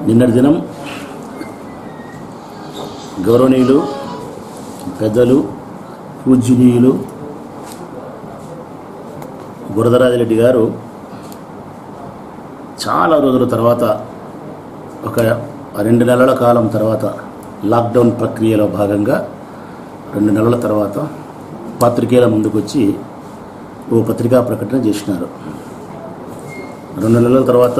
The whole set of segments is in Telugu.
నిన్నటి దినం గౌరవనీయులు పెద్దలు పూజ్యనీయులు బురదరాజరెడ్డి గారు చాలా రోజుల తర్వాత ఒక రెండు నెలల కాలం తర్వాత లాక్డౌన్ ప్రక్రియలో భాగంగా రెండు నెలల తర్వాత పత్రికేల ముందుకు వచ్చి ఓ పత్రికా ప్రకటన చేసినారు రెండు నెలల తర్వాత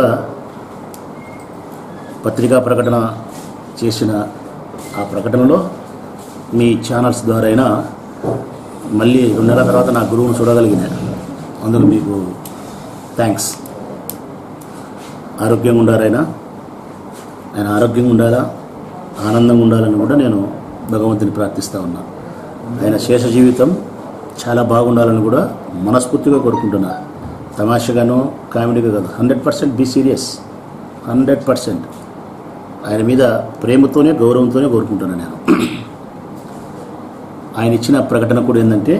పత్రికా ప్రకటన చేసిన ఆ ప్రకటనలో మీ ఛానల్స్ ద్వారా అయినా మళ్ళీ రెండు నెలల తర్వాత నా గురువును చూడగలిగిన అందుకు మీకు థ్యాంక్స్ ఆరోగ్యంగా ఉండారైనా ఆయన ఆరోగ్యంగా ఉండాలా ఆనందంగా ఉండాలని కూడా నేను భగవంతుని ప్రార్థిస్తూ ఉన్నా ఆయన శేష జీవితం చాలా బాగుండాలని కూడా మనస్ఫూర్తిగా కోరుకుంటున్నా తమాషగానో కామెడీగా కాదు hundred percent be serious hundred percent ఆయన మీద ప్రేమతోనే గౌరవంతోనే కోరుకుంటున్నాను నేను ఆయన ఇచ్చిన ప్రకటన కూడా ఏంటంటే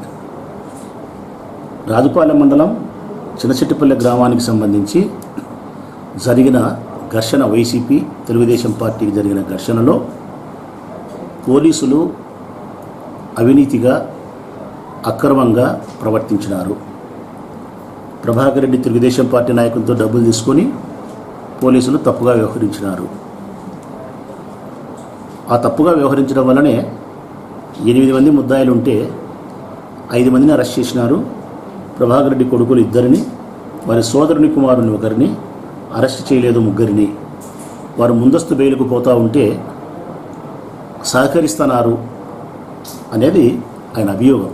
రాజుపాలెం మండలం చిన్నచెట్టుపల్లె గ్రామానికి సంబంధించి జరిగిన ఘర్షణ వైసీపీ తెలుగుదేశం పార్టీకి జరిగిన ఘర్షణలో పోలీసులు అవినీతిగా అక్రమంగా ప్రవర్తించినారు ప్రభాకర్ రెడ్డి తెలుగుదేశం పార్టీ నాయకులతో డబ్బులు తీసుకొని పోలీసులు తప్పుగా వ్యవహరించినారు ఆ తప్పుగా వ్యవహరించడం వల్లనే ఎనిమిది మంది ముద్దాయిలు ఉంటే ఐదు మందిని అరెస్ట్ చేసినారు ప్రభాకర్ రెడ్డి కొడుకులు ఇద్దరిని వారి సోదరుని కుమారుని ఒకరిని అరెస్ట్ చేయలేదు ముగ్గురిని వారు ముందస్తు బెయిల్కు పోతా ఉంటే సహకరిస్తున్నారు అనేది ఆయన అభియోగం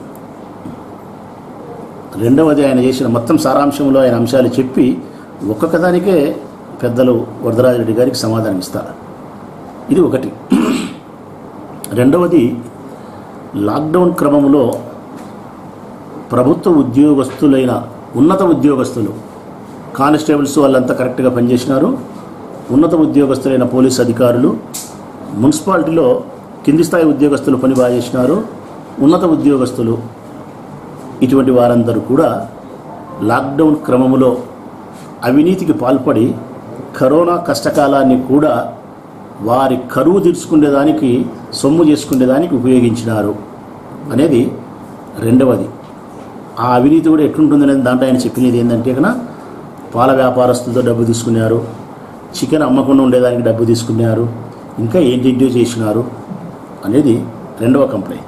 రెండవది ఆయన చేసిన మొత్తం సారాంశంలో ఆయన అంశాలు చెప్పి ఒక్కొక్క దానికే పెద్దలు వరదరాజరెడ్డి గారికి సమాధానం ఇస్తారు ఇది ఒకటి రెండవది లాక్డౌన్ క్రమంలో ప్రభుత్వ ఉద్యోగస్తులైన ఉన్నత ఉద్యోగస్తులు కానిస్టేబుల్స్ వాళ్ళంతా కరెక్ట్గా పనిచేసినారు ఉన్నత ఉద్యోగస్తులైన పోలీస్ అధికారులు మున్సిపాలిటీలో కింది స్థాయి ఉద్యోగస్తులు పని బాగా చేసినారు ఉన్నత ఉద్యోగస్తులు ఇటువంటి వారందరూ కూడా లాక్డౌన్ క్రమంలో అవినీతికి పాల్పడి కరోనా కష్టకాలాన్ని కూడా వారి కరువు తీర్చుకునేదానికి సొమ్ము చేసుకునేదానికి ఉపయోగించినారు అనేది రెండవది ఆ అవినీతి కూడా ఎట్లుంటుందనేది దాంట్లో ఆయన చెప్పినది ఏంటంటే కన్నా పాల వ్యాపారస్తులతో డబ్బు తీసుకున్నారు చికెన్ అమ్మకుండా ఉండేదానికి డబ్బు తీసుకున్నారు ఇంకా ఏంటేంటిో చేసినారు అనేది రెండవ కంప్లైంట్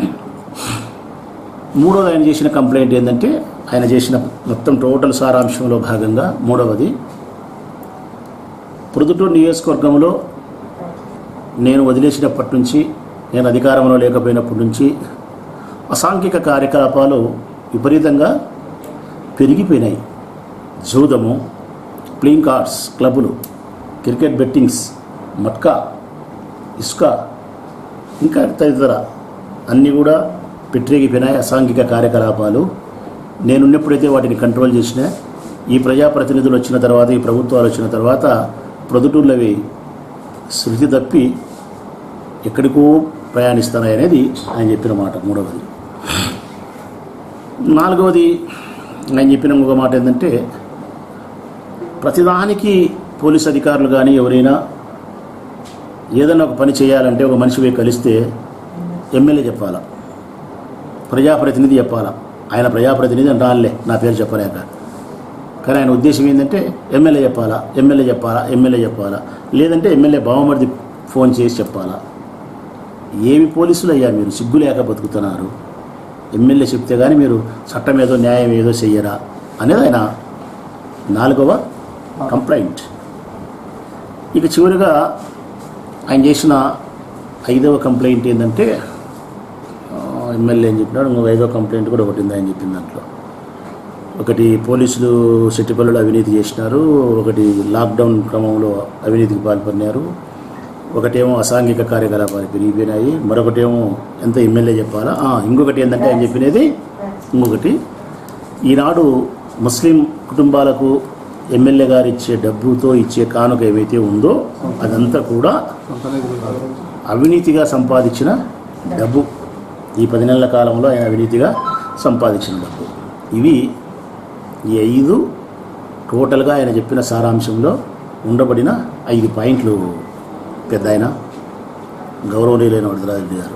మూడవది ఆయన చేసిన కంప్లైంట్ ఏంటంటే ఆయన చేసిన మొత్తం టోటల్ సారాంశంలో భాగంగా మూడవది ప్రొద్దుటూరు నియోజకవర్గంలో నేను వదిలేసినప్పటి నుంచి నేను అధికారంలో లేకపోయినప్పటి నుంచి అసాంఘిక కార్యకలాపాలు విపరీతంగా పెరిగిపోయినాయి జూదము ప్లేయింగ్ కార్డ్స్ క్లబ్బులు క్రికెట్ బెట్టింగ్స్ మట్కా ఇసుక ఇంకా తదితర అన్నీ కూడా పెట్టిరేగిపోయినాయి అసాంఘిక కార్యకలాపాలు నేనున్నప్పుడైతే వాటిని కంట్రోల్ చేసిన ఈ ప్రజాప్రతినిధులు వచ్చిన తర్వాత ఈ ప్రభుత్వాలు వచ్చిన తర్వాత ప్రొద్దుటూర్లు అవి శృతి తప్పి ఎక్కడికో ప్రయాణిస్తున్నాయి అనేది ఆయన చెప్పిన మాట మూడవది నాలుగవది ఆయన చెప్పిన ఇంకొక మాట ఏంటంటే ప్రతిదానికి పోలీస్ అధికారులు కానీ ఎవరైనా ఏదైనా ఒక పని చేయాలంటే ఒక మనిషి పోయి కలిస్తే ఎమ్మెల్యే చెప్పాలా ప్రజాప్రతినిధి చెప్పాలా ఆయన ప్రజాప్రతినిధి అంటానులే నా పేరు చెప్పలేక కానీ ఆయన ఉద్దేశం ఏంటంటే ఎమ్మెల్యే చెప్పాలా ఎమ్మెల్యే చెప్పాలా ఎమ్మెల్యే చెప్పాలా లేదంటే ఎమ్మెల్యే బావమరిది ఫోన్ చేసి చెప్పాలా ఏమి పోలీసులు అయ్యా మీరు సిగ్గు లేక బతుకుతున్నారు ఎమ్మెల్యే చెప్తే కానీ మీరు చట్టం ఏదో న్యాయం ఏదో చెయ్యరా అనేది ఆయన నాలుగవ కంప్లైంట్ ఇక చివరిగా ఆయన చేసిన ఐదవ కంప్లైంట్ ఏంటంటే ఆ, ఎమ్మెల్యే అని చెప్పినాడు ఇంకొక ఐదవ కంప్లైంట్ కూడా ఒకటి ఉంది ఆయన చెప్పిన దాంట్లో ఒకటి పోలీసులు సెట్టిపల్లిలో అవినీతి చేసినారు ఒకటి లాక్డౌన్ క్రమంలో అవినీతికి పాల్పడినారు ఒకటేమో అసాంఘిక కార్యకలాపాలు పెరిగిపోయినాయి మరొకటేమో ఎంత ఎమ్మెల్యే చెప్పాలా ఆ, ఇంకొకటి ఏంటంటే ఆయన చెప్పినది ఇంకొకటి ఈనాడు ముస్లిం కుటుంబాలకు ఎమ్మెల్యే గారు ఇచ్చే డబ్బుతో ఇచ్చే కానుక ఏవైతే ఉందో అదంతా కూడా అవినీతిగా సంపాదించిన డబ్బు ఈ పది నెలల కాలంలో ఆయన అవినీతిగా సంపాదించిన డబ్బు ఇవి ఈ ఐదు టోటల్గా ఆయన చెప్పిన సారాంశంలో ఉండబడిన ఐదు పాయింట్లు పెద్ద ఆయన గౌరవనీయులైన వరదరాజరెడ్డి గారు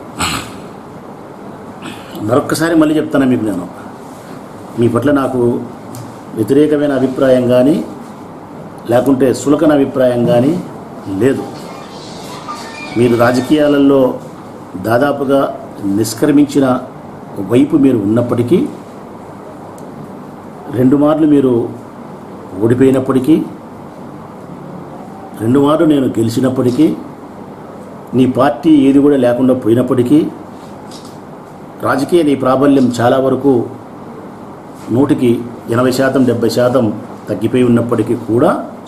మరొక్కసారి మళ్ళీ చెప్తాను మీకు నేను మీ పట్ల నాకు వ్యతిరేకమైన అభిప్రాయం కానీ లేకుంటే సులకన అభిప్రాయం కానీ లేదు మీరు రాజకీయాలలో దాదాపుగా నిష్క్రమించిన వైపు మీరు ఉన్నప్పటికీ రెండు మార్లు మీరు ఓడిపోయినప్పటికీ రెండు మార్లు నేను గెలిచినప్పటికీ నీ పార్టీ ఏది కూడా లేకుండా పోయినప్పటికీ రాజకీయ నీ ప్రాబల్యం చాలా వరకు నూటికి ఎనభై శాతం డెబ్బై శాతం తగ్గిపోయి ఉన్నప్పటికీ కూడా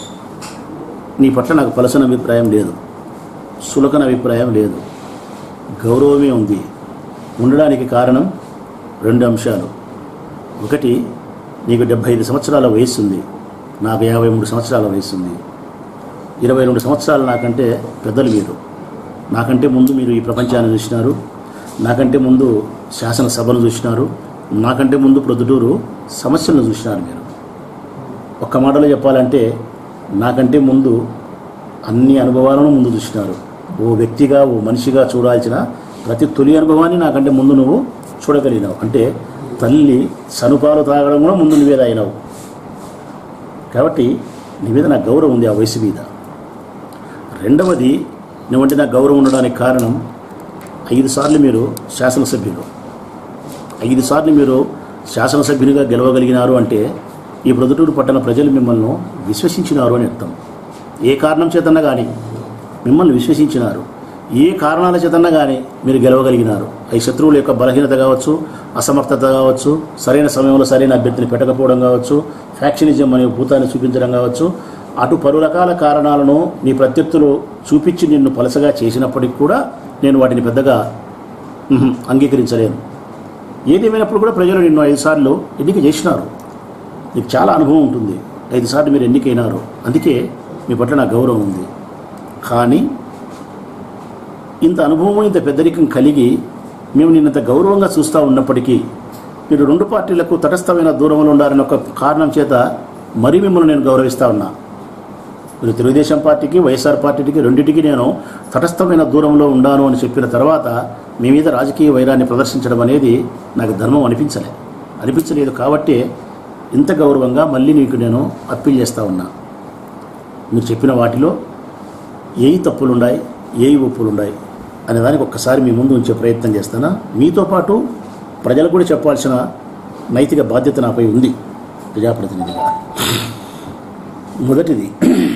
నీ పట్ల నాకు పలసన అభిప్రాయం లేదు సులకన అభిప్రాయం లేదు గౌరవమే ఉంది ఉండడానికి కారణం రెండు అంశాలు ఒకటి నీకు డెబ్భై ఐదు సంవత్సరాల వయస్సు ఉంది నాకు యాభై మూడు సంవత్సరాల వయస్సు ఉంది ఇరవై రెండు సంవత్సరాలు నాకంటే పెద్దలు మీరు నాకంటే ముందు మీరు ఈ ప్రపంచాన్ని చూసినారు నాకంటే ముందు శాసనసభను చూసినారు నాకంటే ముందు ప్రొద్దుటూరు సమస్యలను చూసినారు మీరు ఒక్క మాటలో చెప్పాలంటే నాకంటే ముందు అన్ని అనుభవాలను ముందు చూసినారు ఓ వ్యక్తిగా ఓ మనిషిగా చూడాల్సిన ప్రతి తొలి అనుభవాన్ని నాకంటే ముందు నువ్వు చూడగలిగినావు అంటే తల్లి సనుపాలు తాగడం కూడా ముందు నువ్వే తాగినావు కాబట్టి నీ మీద నాకు గౌరవం ఉంది ఆ వయసు మీద రెండవది నువ్వంటే నాకు గౌరవం ఉండడానికి కారణం ఐదు సార్లు మీరు శాసనసభ్యులు ఐదు సార్లు మీరు శాసనసభ్యునిగా గెలవగలిగినారు అంటే ఈ ప్రొద్దుటూరు పట్టణ ప్రజలు మిమ్మల్ని విశ్వసించినారు అని అర్థం ఏ కారణం చేతన్నా కానీ మిమ్మల్ని విశ్వసించినారు ఏ కారణాల చేతన్నా కానీ మీరు గెలవగలిగినారు ఈ శత్రువుల యొక్క బలహీనత కావచ్చు అసమర్థత కావచ్చు సరైన సమయంలో సరైన అభ్యర్థిని పెట్టకపోవడం కావచ్చు ఫ్యాక్షనిజం అనే భూతాన్ని చూపించడం కావచ్చు అటు పలు రకాల కారణాలను నీ ప్రత్యర్థులు చూపించి నిన్ను పలసగా చేసినప్పటికి కూడా నేను వాటిని పెద్దగా ఉహుం, అంగీకరించలేను ఏదేమైనప్పుడు కూడా ప్రజలు నిన్ను ఐదు సార్లు ఎన్నిక చేసినారు నీకు చాలా అనుభవం ఉంటుంది ఐదు సార్లు మీరు ఎన్నికైనారు అందుకే మీ పట్ల నాకు గౌరవం ఉంది కానీ ఇంత అనుభవం ఇంత పెద్దరికం కలిగి మేము నిన్నంత గౌరవంగా చూస్తూ ఉన్నప్పటికీ మీరు రెండు పార్టీలకు తటస్థమైన దూరంలో ఉండాలని ఒక కారణం చేత మరీ మిమ్మల్ని నేను గౌరవిస్తూ ఉన్నా మీరు తెలుగుదేశం పార్టీకి వైఎస్ఆర్ పార్టీకి రెండింటికి నేను తటస్థమైన దూరంలో ఉండాను అని చెప్పిన తర్వాత మీ మీద రాజకీయ వైరాన్ని ప్రదర్శించడం అనేది నాకు ధర్మం అనిపించలే అనిపించలేదు కాబట్టి ఇంత గౌరవంగా మళ్ళీ నీకు నేను అప్పీల్ చేస్తూ ఉన్నా మీరు చెప్పిన వాటిలో ఏవి తప్పులున్నాయి ఏవి ఒప్పులున్నాయి అనే దానికి ఒక్కసారి మీ ముందు ఉంచే ప్రయత్నం చేస్తానా మీతో పాటు ప్రజలకు కూడా చెప్పాల్సిన నైతిక బాధ్యత నాపై ఉంది ప్రజాప్రతినిధిగా మొదటిది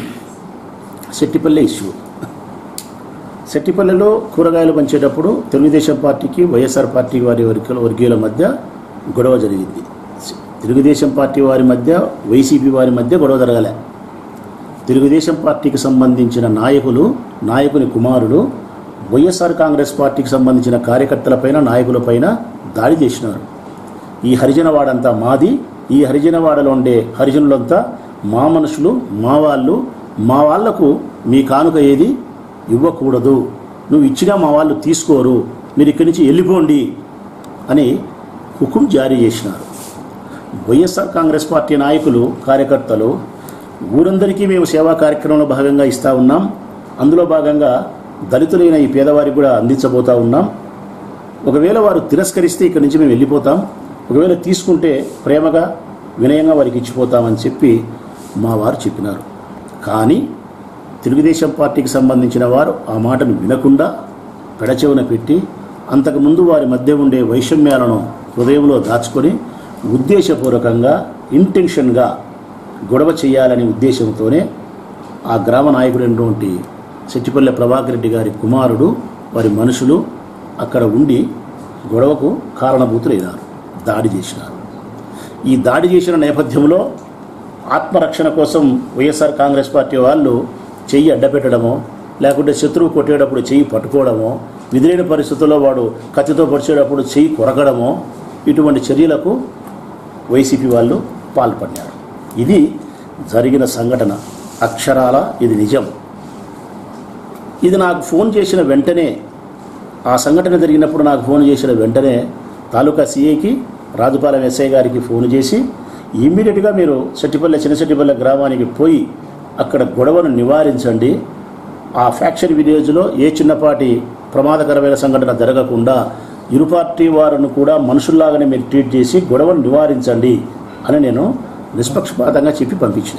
సెట్టిపల్లె ఇష్యూ సెట్టిపల్లెలో కూరగాయలు పంచేటప్పుడు తెలుగుదేశం పార్టీకి వైఎస్ఆర్ పార్టీ వారి వర్గీయుల వర్గీయుల మధ్య గొడవ జరిగింది తెలుగుదేశం పార్టీ వారి మధ్య వైసీపీ వారి మధ్య గొడవ జరగలే తెలుగుదేశం పార్టీకి సంబంధించిన నాయకులు నాయకుని కుమారుడు వైఎస్ఆర్ కాంగ్రెస్ పార్టీకి సంబంధించిన కార్యకర్తలపైన నాయకులపైన దాడి చేసినారు ఈ హరిజనవాడంతా మాది ఈ హరిజనవాడలో ఉండే హరిజనులంతా మా మనుషులు మా వాళ్ళు మా వాళ్లకు మీ కానుక ఏది ఇవ్వకూడదు నువ్వు ఇచ్చినా మా వాళ్ళు తీసుకోరు మీరు ఇక్కడి నుంచి వెళ్ళిపోండి అని హుకుం జారీ చేసినారు వైఎస్ఆర్ కాంగ్రెస్ పార్టీ నాయకులు కార్యకర్తలు ఊరందరికీ మేము సేవా కార్యక్రమంలో భాగంగా ఇస్తా ఉన్నాం అందులో భాగంగా దళితులైన ఈ పేదవారికి కూడా అందించబోతా ఉన్నాం ఒకవేళ వారు తిరస్కరిస్తే ఇక్కడి నుంచి మేము వెళ్ళిపోతాం ఒకవేళ తీసుకుంటే ప్రేమగా వినయంగా వారికి ఇచ్చిపోతామని చెప్పి మా వారు చెప్పినారు కానీ తెలుగుదేశం పార్టీకి సంబంధించిన వారు ఆ మాటను వినకుండా పెడచెవున పెట్టి అంతకుముందు వారి మధ్య ఉండే వైషమ్యాలను హృదయంలో దాచుకొని ఉద్దేశపూర్వకంగా ఇంటెన్షన్గా గొడవ చేయాలనే ఉద్దేశంతోనే ఆ గ్రామ నాయకుడైనటువంటి సెట్టిపల్లె ప్రభాకర్ రెడ్డి గారి కుమారుడు వారి మనుషులు అక్కడ ఉండి గొడవకు కారణభూతులైనారు దాడి చేసినారు ఈ దాడి చేసిన నేపథ్యంలో ఆత్మరక్షణ కోసం వైఎస్ఆర్ కాంగ్రెస్ పార్టీ వాళ్ళు చెయ్యి అడ్డపెట్టడమో లేకుంటే శత్రువు కొట్టేటప్పుడు చెయ్యి పట్టుకోవడమో విధులైన పరిస్థితుల్లో వాడు కత్తితో పొడిచేటప్పుడు చెయ్యి కొరకడమో ఇటువంటి చర్యలకు వైసీపీ వాళ్ళు పాల్పడినారు ఇది జరిగిన సంఘటన అక్షరాల ఇది నిజం ఇది నాకు ఫోన్ చేసిన వెంటనే ఆ సంఘటన జరిగినప్పుడు నాకు ఫోన్ చేసిన వెంటనే తాలూకా సీఏకి రాజుపాలెం ఎస్ఐ గారికి ఫోన్ చేసి ఇమ్మీడియట్గా మీరు సెట్టిపల్లె చిన్నసెట్టిపల్లె గ్రామానికి పోయి అక్కడ గొడవను నివారించండి ఆ ఫ్యాక్షన్ విలేజ్లో ఏ చిన్నపాటి ప్రమాదకరమైన సంఘటన జరగకుండా ఇరు పార్టీ వారిని కూడా మనుషుల్లాగానే మీరు ట్రీట్ చేసి గొడవను నివారించండి అని నేను నిష్పక్షపాతంగా చెప్పి పంపించిన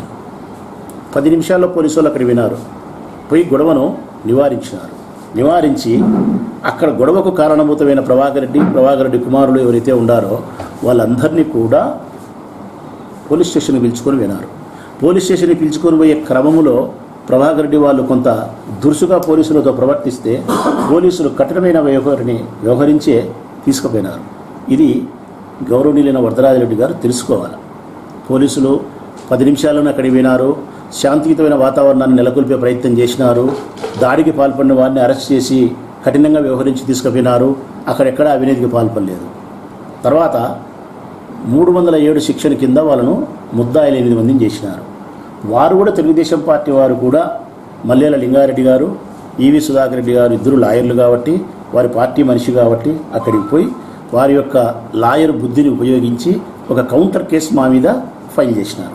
పది నిమిషాల్లో పోలీసు వాళ్ళు అక్కడ వినారు పోయి గొడవను నివారించినారు నివారించి అక్కడ గొడవకు కారణభూతమైన ప్రభాకర్ రెడ్డి ప్రభాకర్ రెడ్డి కుమారులు ఎవరైతే ఉండారో వాళ్ళందరినీ కూడా పోలీస్ స్టేషన్కి పిలుచుకొని వినారు పోలీస్ స్టేషన్కి పిలుచుకొని పోయే క్రమములో ప్రభాకర్ రెడ్డి వాళ్ళు కొంత దురుసుగా పోలీసులతో ప్రవర్తిస్తే పోలీసులు కఠినమైన వ్యవహారిని వ్యవహరించే తీసుకుపోయినారు ఇది గౌరవనీయులైన వరదరాజరెడ్డి గారు తెలుసుకోవాలి పోలీసులు పది నిమిషాలను అక్కడికి వినారు శాంతియుతమైన వాతావరణాన్ని నెలకొల్పే ప్రయత్నం చేసినారు దాడికి పాల్పడిన వారిని అరెస్ట్ చేసి కఠినంగా వ్యవహరించి తీసుకుపోయినారు అక్కడెక్కడ అవినీతికి పాల్పడలేదు తర్వాత మూడు వందల ఏడు శిక్షణ కింద వాళ్ళను ముద్దాయిలు ఎనిమిది మందిని చేసినారు వారు కూడా తెలుగుదేశం పార్టీ వారు కూడా మల్లేల లింగారెడ్డి గారు ఈవి సుధాకర్ రెడ్డి గారు ఇద్దరు లాయర్లు కాబట్టి వారి పార్టీ మనిషి కాబట్టి అక్కడికి పోయి వారి యొక్క లాయర్ బుద్ధిని ఉపయోగించి ఒక కౌంటర్ కేసు మా మీద ఫైల్ చేసినారు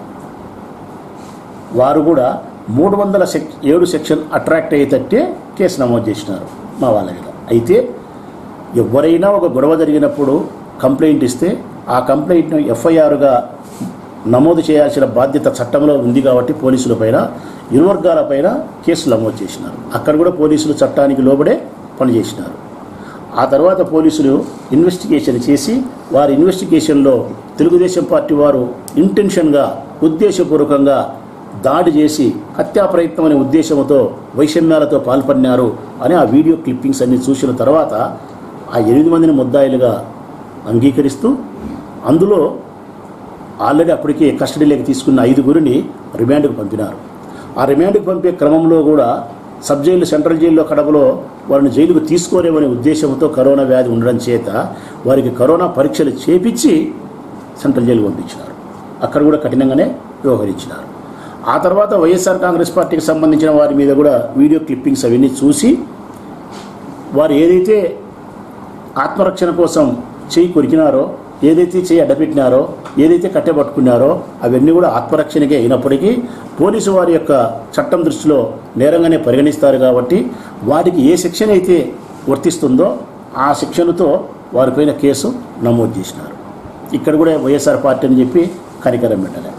వారు కూడా మూడు వందల సెక్ ఏడు సెక్షన్ అట్రాక్ట్ అయ్యేటట్టే కేసు నమోదు చేసినారు మా వాళ్ళ మీద అయితే ఎవరైనా ఒక గొడవ జరిగినప్పుడు కంప్లైంట్ ఇస్తే ఆ కంప్లైంట్ను ఎఫ్ఐఆర్గా నమోదు చేయాల్సిన బాధ్యత చట్టంలో ఉంది కాబట్టి పోలీసుల పైన ఇరు వర్గాల పైన కేసులు నమోదు చేసినారు అక్కడ కూడా పోలీసులు చట్టానికి లోబడే పనిచేసినారు ఆ తర్వాత పోలీసులు ఇన్వెస్టిగేషన్ చేసి వారి ఇన్వెస్టిగేషన్లో తెలుగుదేశం పార్టీ వారు ఇంటెన్షన్గా ఉద్దేశపూర్వకంగా దాడి చేసి హత్యా ప్రయత్నం అనే ఉద్దేశంతో వైషమ్యాలతో పాల్పడినారు అని ఆ వీడియో క్లిప్పింగ్స్ అన్ని చూసిన తర్వాత ఆ ఎనిమిది మందిని ముద్దాయిలుగా అంగీకరిస్తూ అందులో ఆల్రెడీ అప్పటికే కస్టడీలోకి తీసుకున్న ఐదుగురిని రిమాండ్కు పంపినారు ఆ రిమాండ్కి పంపే క్రమంలో కూడా సబ్ జైలు సెంట్రల్ జైల్లో కడపలో వారిని జైలుకు తీసుకోలేమనే ఉద్దేశంతో కరోనా వ్యాధి ఉండడం చేత వారికి కరోనా పరీక్షలు చేపించి సెంట్రల్ జైలు పంపించినారు అక్కడ కూడా కఠినంగానే వ్యవహరించినారు ఆ తర్వాత వైఎస్ఆర్ కాంగ్రెస్ పార్టీకి సంబంధించిన వారి మీద కూడా వీడియో క్లిప్పింగ్స్ అవన్నీ చూసి వారు ఏదైతే ఆత్మరక్షణ కోసం చేయి కొరికినారో ఏదైతే చేయి అడ్డపెట్టినారో ఏదైతే కట్టెపట్టుకున్నారో అవన్నీ కూడా ఆత్మరక్షణకే అయినప్పటికీ పోలీసు వారి యొక్క చట్టం దృష్టిలో నేరంగానే పరిగణిస్తారు కాబట్టి వాటికి ఏ శిక్షణ అయితే వర్తిస్తుందో ఆ శిక్షణతో వారిపైన కేసు నమోదు చేసినారు ఇక్కడ కూడా వైఎస్ఆర్ పార్టీ అని చెప్పి కనికరం పెట్టలే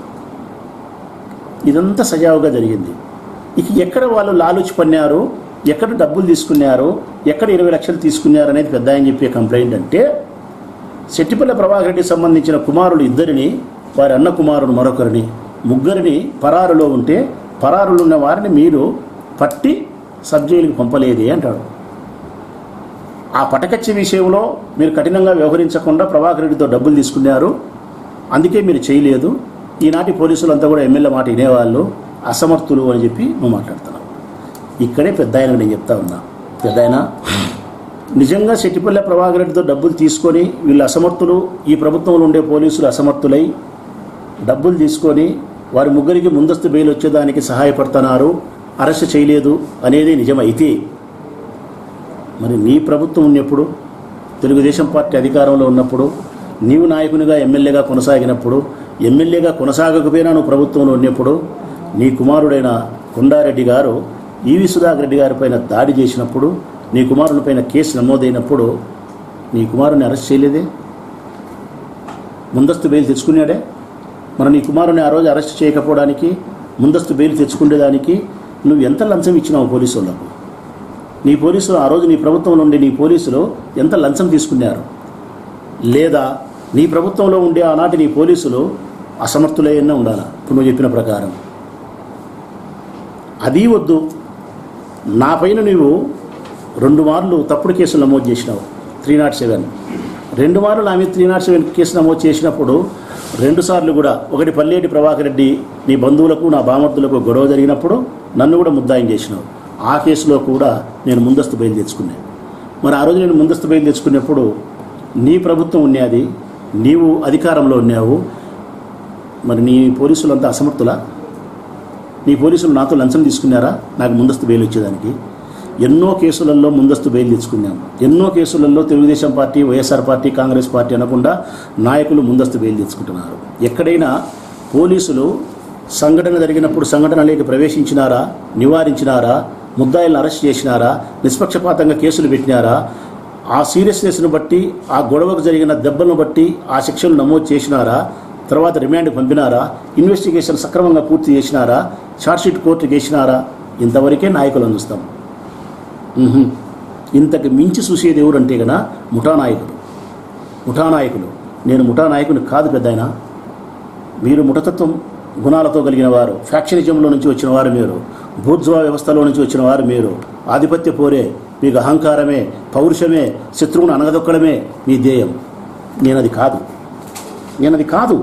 ఇదంతా సజావుగా జరిగింది ఇక ఎక్కడ వాళ్ళు లాలుచి పన్నారు ఎక్కడ డబ్బులు తీసుకున్నారు ఎక్కడ ఇరవై లక్షలు తీసుకున్నారు అనేది పెద్ద ఆయన చెప్పే కంప్లైంట్ అంటే శెట్టిపల్లి ప్రభాకర్ రెడ్డికి సంబంధించిన కుమారులు ఇద్దరిని వారి అన్న కుమారుడు మరొకరిని ముగ్గురిని పరారులో ఉంటే పరారులు ఉన్న వారిని మీరు పట్టి సబ్ జైలుకి పంపలేదే అంటాడు ఆ పటకచ్చి విషయంలో మీరు కఠినంగా వ్యవహరించకుండా ప్రభాకర్ రెడ్డితో డబ్బులు తీసుకున్నారు అందుకే మీరు చేయలేదు ఈనాటి పోలీసులు అంతా కూడా ఎమ్మెల్యే మాట వినేవాళ్ళు అసమర్థులు అని చెప్పి నువ్వు మాట్లాడుతున్నావు ఇక్కడే పెద్ద ఆయన నేను చెప్తా ఉన్నా పెద్ద ఆయన నిజంగా శెట్టిపల్లె ప్రభాకర్ రెడ్డితో డబ్బులు తీసుకొని వీళ్ళు అసమర్థులు ఈ ప్రభుత్వంలో ఉండే పోలీసులు అసమర్థులై డబ్బులు తీసుకొని వారి ముగ్గురికి ముందస్తు బెయిల్ వచ్చేదానికి సహాయపడుతున్నారు అరెస్ట్ చేయలేదు అనేది నిజమైతే మరి నీ ప్రభుత్వం ఉన్నప్పుడు తెలుగుదేశం పార్టీ అధికారంలో ఉన్నప్పుడు నీవు నాయకునిగా ఎమ్మెల్యేగా కొనసాగినప్పుడు ఎమ్మెల్యేగా కొనసాగకపోయినా నువ్వు ప్రభుత్వంలో ఉన్నప్పుడు నీ కుమారుడైన కొండారెడ్డి గారు ఈవి సుధాకర్ రెడ్డి గారి పైన దాడి చేసినప్పుడు నీ కుమారుని పైన కేసు నమోదైనప్పుడు నీ కుమారుని అరెస్ట్ చేయలేదే ముందస్తు బెయిల్ తెచ్చుకున్నాడే మరి నీ కుమారుని ఆ రోజు అరెస్ట్ చేయకపోవడానికి ముందస్తు బెయిల్ తెచ్చుకునేదానికి నువ్వు ఎంత లంచం ఇచ్చినావు పోలీసు వాళ్ళకు నీ పోలీసులు ఆ రోజు నీ ప్రభుత్వం నుండి నీ పోలీసులు ఎంత లంచం తీసుకున్నారు లేదా నీ ప్రభుత్వంలో ఉండే ఆనాటి నీ పోలీసులు అసమర్థులైనా ఉండాలా ఇప్పుడు నువ్వు చెప్పిన ప్రకారం అది వద్దు నా పైన నీవు రెండు మార్లు తప్పుడు కేసులు నమోదు చేసినావు త్రీ నాట్ సెవెన్ రెండు మార్లు నా మీద త్రీ నాట్ సెవెన్ కేసు నమోదు చేసినప్పుడు రెండు సార్లు కూడా ఒకటి పల్లేటి ప్రభాకర్ రెడ్డి నీ బంధువులకు నా బామర్దులకు గొడవ జరిగినప్పుడు నన్ను కూడా ముద్దాయం చేసినావు ఆ కేసులో కూడా నేను ముందస్తు బయలు తెచ్చుకున్నాను మరి ఆ రోజు నేను ముందస్తు బయలు తెచ్చుకున్నప్పుడు నీ ప్రభుత్వం ఉన్నది నీవు అధికారంలో ఉన్నావు మరి నీ పోలీసులంతా అసమర్థులా నీ పోలీసులు నాతో లంచం తీసుకున్నారా నాకు ముందస్తు బెయిల్ వచ్చేదానికి ఎన్నో కేసులలో ముందస్తు బెయిల్ తెచ్చుకున్నాం ఎన్నో కేసులలో Telugu Desam party YSR party Congress party అనకుండా నాయకులు ముందస్తు బెయిల్ తెచ్చుకుంటున్నారు ఎక్కడైనా పోలీసులు సంఘటన జరిగినప్పుడు సంఘటనలోకి ప్రవేశించినారా నివారించినారా ముద్దాయిలను అరెస్ట్ చేసినారా నిష్పక్షపాతంగా కేసులు పెట్టినారా ఆ సీరియస్నెస్ను బట్టి ఆ గొడవకు జరిగిన దెబ్బలను బట్టి ఆ శిక్షలు నమోదు చేసినారా తర్వాత రిమాండ్కి పంపినారా ఇన్వెస్టిగేషన్ సక్రమంగా పూర్తి చేసినారా ఛార్జ్షీట్ కోర్టుకి వేసినారా ఇంతవరకే నాయకులు అందిస్తాం మ్హూ. ఇంతకు మించి చూసేది ఎవరంటే గన ముఠా నాయకులు ముఠా నాయకులు నేను ముఠా నాయకుని కాదు పెద్దాయన మీరు ముఠతత్వం గుణాలతో కలిగిన వారు ఫ్యాక్షనిజంలో నుంచి వచ్చిన వారు మీరు భూజ్వా వ్యవస్థలో నుంచి వచ్చిన వారు మీరు ఆధిపత్య పోరే మీకు అహంకారమే పౌరుషమే శత్రువును అనగదొక్కడమే మీ ధ్యేయం నేనది కాదు నేనది కాదు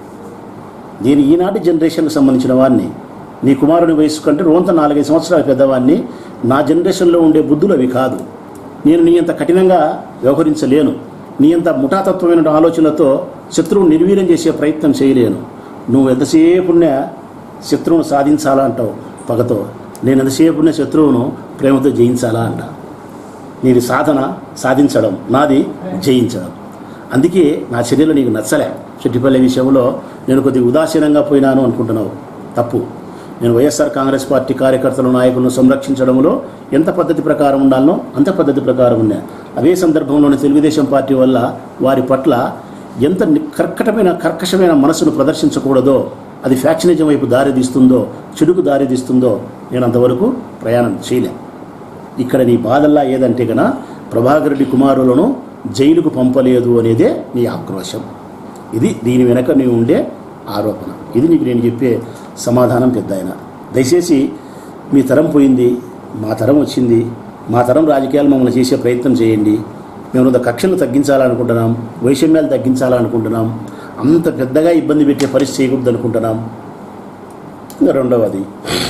నేను ఈనాటి జనరేషన్కి సంబంధించిన వాడిని నీ కుమారుని వయసు కంటే రోంత నాలుగైదు సంవత్సరాల పెద్దవాడిని నా జనరేషన్లో ఉండే బుద్ధులు అవి కాదు నేను నీ అంత కఠినంగా వ్యవహరించలేను నీ అంత ముఠాతత్వమైన ఆలోచనలతో శత్రువును నిర్వీర్యం చేసే ప్రయత్నం చేయలేను నువ్వు ఎంతసేపునే శత్రువును సాధించాలా అంటావు పగతో నేను ఎంతసేపునే శత్రువును ప్రేమతో జయించాలా అంట నీది సాధన సాధించడం నాది జయించడం అందుకే నా చర్యలు నీకు నచ్చలే చెట్టిపల్లి విషయంలో నేను కొద్దిగా ఉదాసీనంగా పోయినాను అనుకుంటున్నావు తప్పు నేను వైఎస్ఆర్ కాంగ్రెస్ పార్టీ కార్యకర్తల నాయకులను సంరక్షించడంలో ఎంత పద్ధతి ప్రకారం ఉండాలనో అంత పద్ధతి ప్రకారం ఉన్నా అదే సందర్భంలోని తెలుగుదేశం పార్టీ వల్ల వారి పట్ల ఎంత ని- కర్కటమైన కర్కశమైన మనసును ప్రదర్శించకూడదో అది ఫ్యాక్షనిజం వైపు దారి తీస్తుందో చెడుకు దారి తీస్తుందో నేను అంతవరకు ప్రయాణం చేయలే ఇక్కడ నీ బాధల్లా ఏదంటే గన ప్రభాకర్ రెడ్డి కుమారులను జైలుకు పంపలేదు అనేదే నీ ఆక్రోశం ఇది దీని వెనక నీ ఉండే ఆరోపణ ఇది నీకు నేను చెప్పే సమాధానం పెద్ద ఆయన దయచేసి మీ తరం పోయింది మా తరం వచ్చింది మా తరం రాజకీయాలు మమ్మల్ని చేసే ప్రయత్నం చేయండి మేము ఇంత కక్షను తగ్గించాలనుకుంటున్నాం వైషమ్యాలు తగ్గించాలనుకుంటున్నాం అంత పెద్దగా ఇబ్బంది పెట్టే పరిస్థితి చేయకూడదు అనుకుంటున్నాం ఇంకా రెండవది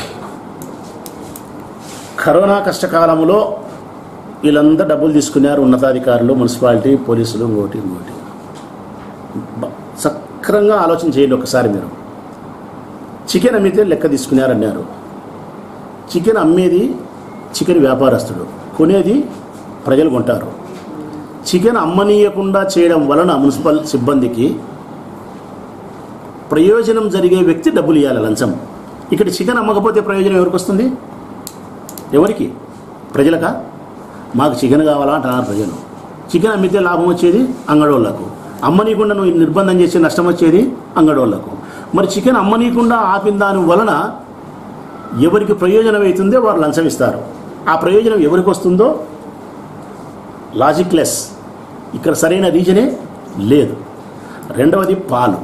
కరోనా కష్టకాలంలో వీళ్ళంతా డబ్బులు తీసుకున్నారు ఉన్నతాధికారులు మున్సిపాలిటీ పోలీసులు ఇంకోటి ఇంకోటి బ- సక్రంగా ఆలోచన చేయండి ఒకసారి మీరు చికెన్ అమ్మితే లెక్క తీసుకున్నారన్నారు చికెన్ అమ్మేది చికెన్ వ్యాపారస్తుడు కొనేది ప్రజలు కొంటారు చికెన్ అమ్మనీయకుండా చేయడం వలన మున్సిపల్ సిబ్బందికి ప్రయోజనం జరిగే వ్యక్తి డబ్బులు ఇవ్వాలి లంచం ఇక్కడ చికెన్ అమ్మకపోతే ప్రయోజనం ఎవరికి వస్తుంది ఎవరికి ప్రజలకా మాకు చికెన్ కావాలా అంటున్నారు ప్రజలు చికెన్ అమ్మితే లాభం వచ్చేది అంగడోళ్లకు అమ్మనీయకుండా నువ్వు నిర్బంధం చేసే నష్టం వచ్చేది అంగడోళ్లకు మరి చికెన్ అమ్మనీయకుండా ఆపిన దాని వలన ఎవరికి ప్రయోజనం అవుతుందో వారు లంచం ఇస్తారు ఆ ప్రయోజనం ఎవరికి వస్తుందో లాజిక్ లెస్ ఇక్కడ సరైన రీజనే లేదు రెండవది పాలు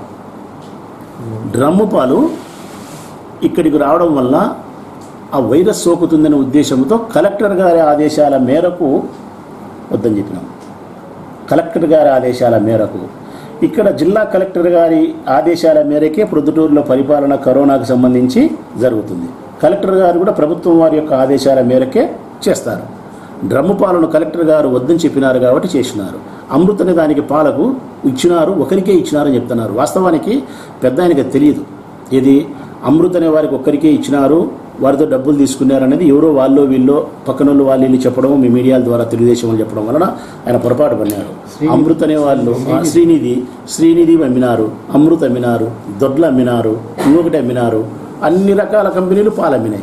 డ్రమ్ము పాలు ఇక్కడికి రావడం వల్ల ఆ వైరస్ సోకుతుందనే ఉద్దేశంతో కలెక్టర్ గారి ఆదేశాల మేరకు వద్దని చెప్పినాం కలెక్టర్ గారి ఆదేశాల మేరకు ఇక్కడ జిల్లా కలెక్టర్ గారి ఆదేశాల మేరకే ప్రొద్దుటూరులో పరిపాలన కరోనాకు సంబంధించి జరుగుతుంది కలెక్టర్ గారు కూడా ప్రభుత్వం వారి యొక్క ఆదేశాల మేరకే చేస్తారు డ్రమ్ము పాలను కలెక్టర్ గారు వద్దని చెప్పినారు కాబట్టి చేసినారు అమృత అనే దానికి పాలకు ఇచ్చినారు ఒకరికే ఇచ్చినారని చెప్తున్నారు వాస్తవానికి పెద్ద ఆయనకి తెలియదు ఇది అమృత అనే వారికి ఒక్కరికే ఇచ్చినారు వారితో డబ్బులు తీసుకున్నారు అనేది ఎవరో వాళ్ళు వీళ్ళు పక్కన వాళ్ళు వాళ్ళు వీళ్ళు చెప్పడం మీ మీడియాల ద్వారా తెలుగుదేశం వాళ్ళు చెప్పడం వలన ఆయన పొరపాటు పడినారు అమృత అనే వాళ్ళు ఆ, శ్రీనిధి శ్రీనిధి అమ్మినారు అమృత అమ్మినారు దొడ్లు అమ్మినారు ఇంకొకటి అమ్మినారు అన్ని రకాల కంపెనీలు పాలు అమ్మినాయి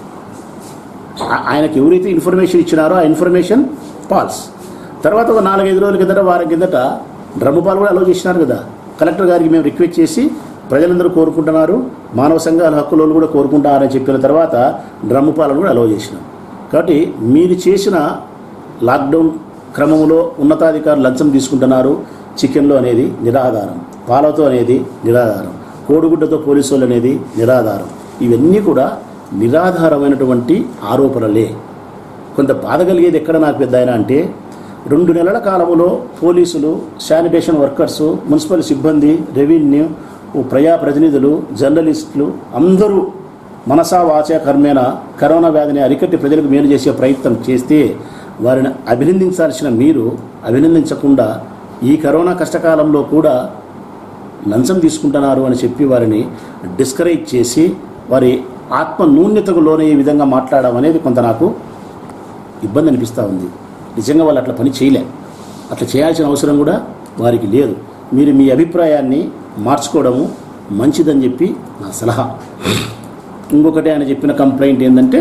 ఆ- ఆయనకి ఎవరైతే ఇన్ఫర్మేషన్ ఇచ్చినారో ఆ ఇన్ఫర్మేషన్ పాల్స్ తర్వాత ఒక నాలుగైదు రోజుల కిందట వారం కిందట డ్రమ్ము పాలు కూడా అలో చేసినారు కదా కలెక్టర్ గారికి మేము రిక్వెస్ట్ చేసి ప్రజలందరూ కోరుకుంటున్నారు మానవ సంఘాల హక్కులు కూడా కోరుకుంటారని చెప్పిన తర్వాత డ్రమ్ము పాలను కూడా అలో చేసినాం కాబట్టి మీరు చేసిన లాక్డౌన్ క్రమంలో ఉన్నతాధికారులు లంచం తీసుకుంటున్నారు చికెన్లో అనేది నిరాధారం పాలతో అనేది నిరాధారం కోడిగుడ్డతో పోలీసు వాళ్ళు అనేది నిరాధారం ఇవన్నీ కూడా నిరాధారమైనటువంటి ఆరోపణలే కొంత బాధ కలిగేది ఎక్కడ నాకు పెద్ద ఆయన అంటే రెండు నెలల కాలంలో పోలీసులు శానిటేషన్ వర్కర్సు మున్సిపల్ సిబ్బంది రెవెన్యూ ప్రజాప్రతినిధులు జర్నలిస్టులు అందరూ మనసా వాచ కర్మేణ కరోనా వ్యాధిని అరికట్టి ప్రజలకు మేలు చేసే ప్రయత్నం చేస్తే వారిని అభినందించాల్సిన మీరు అభినందించకుండా ఈ కరోనా కష్టకాలంలో కూడా లంచం తీసుకుంటున్నారు అని చెప్పి వారిని డిస్కరేజ్ చేసి వారి ఆత్మ నూన్యతకు లోనయ్యే విధంగా మాట్లాడడం అనేది కొంత నాకు ఇబ్బంది అనిపిస్తూ ఉంది నిజంగా వాళ్ళు అట్లా పని చేయలే అట్లా చేయాల్సిన అవసరం కూడా వారికి లేదు మీరు మీ అభిప్రాయాన్ని మార్చుకోవడము మంచిదని చెప్పి నా సలహా ఇంకొకటి ఆయన చెప్పిన కంప్లైంట్ ఏంటంటే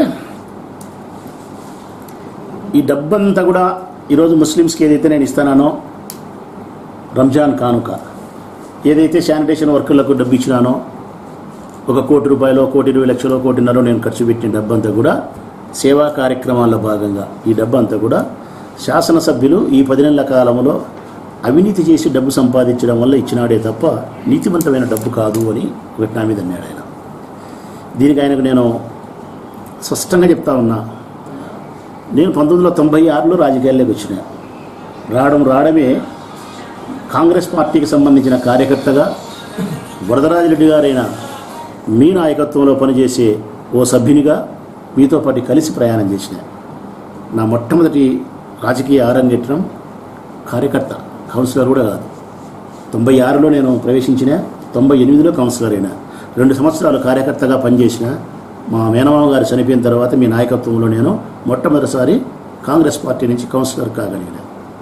ఈ డబ్బంతా కూడా ఈరోజు ముస్లిమ్స్కి ఏదైతే నేను ఇస్తానో రంజాన్ కానుక ఏదైతే శానిటేషన్ వర్కర్లకు డబ్బు ఇచ్చినానో ఒక కోటి రూపాయలు కోటి ఇరవై లక్షలు కోటిన్నర నేను ఖర్చు పెట్టిన డబ్బంతా కూడా సేవా కార్యక్రమాల్లో భాగంగా ఈ డబ్బంతా కూడా శాసనసభ్యులు ఈ పది నెలల కాలంలో అవినీతి చేసి డబ్బు సంపాదించడం వల్ల ఇచ్చినాడే తప్ప నీతివంతమైన డబ్బు కాదు అని ఒకటి నా మీద అన్నాడు ఆయన దీనికి ఆయనకు నేను స్పష్టంగా చెప్తా ఉన్నా నేను పంతొమ్మిది వందల తొంభై ఆరులో రాజకీయాల్లోకి వచ్చిన రావడం రావడమే కాంగ్రెస్ పార్టీకి సంబంధించిన కార్యకర్తగా వరదరాజిరెడ్డి గారైన మీ నాయకత్వంలో పనిచేసే ఓ సభ్యునిగా మీతో పాటు కలిసి ప్రయాణం చేసిన నా మొట్టమొదటి రాజకీయ ఆరంగేట్రం కార్యకర్త కౌన్సిలర్ కూడా కాదు తొంభై ఆరులో నేను ప్రవేశించిన తొంభై ఎనిమిదిలో కౌన్సిలర్ అయినా రెండు సంవత్సరాలు కార్యకర్తగా పనిచేసిన మా మేనమామ గారు చనిపోయిన తర్వాత మీ నాయకత్వంలో నేను మొట్టమొదటిసారి కాంగ్రెస్ పార్టీ నుంచి కౌన్సిలర్ కాగలిగిన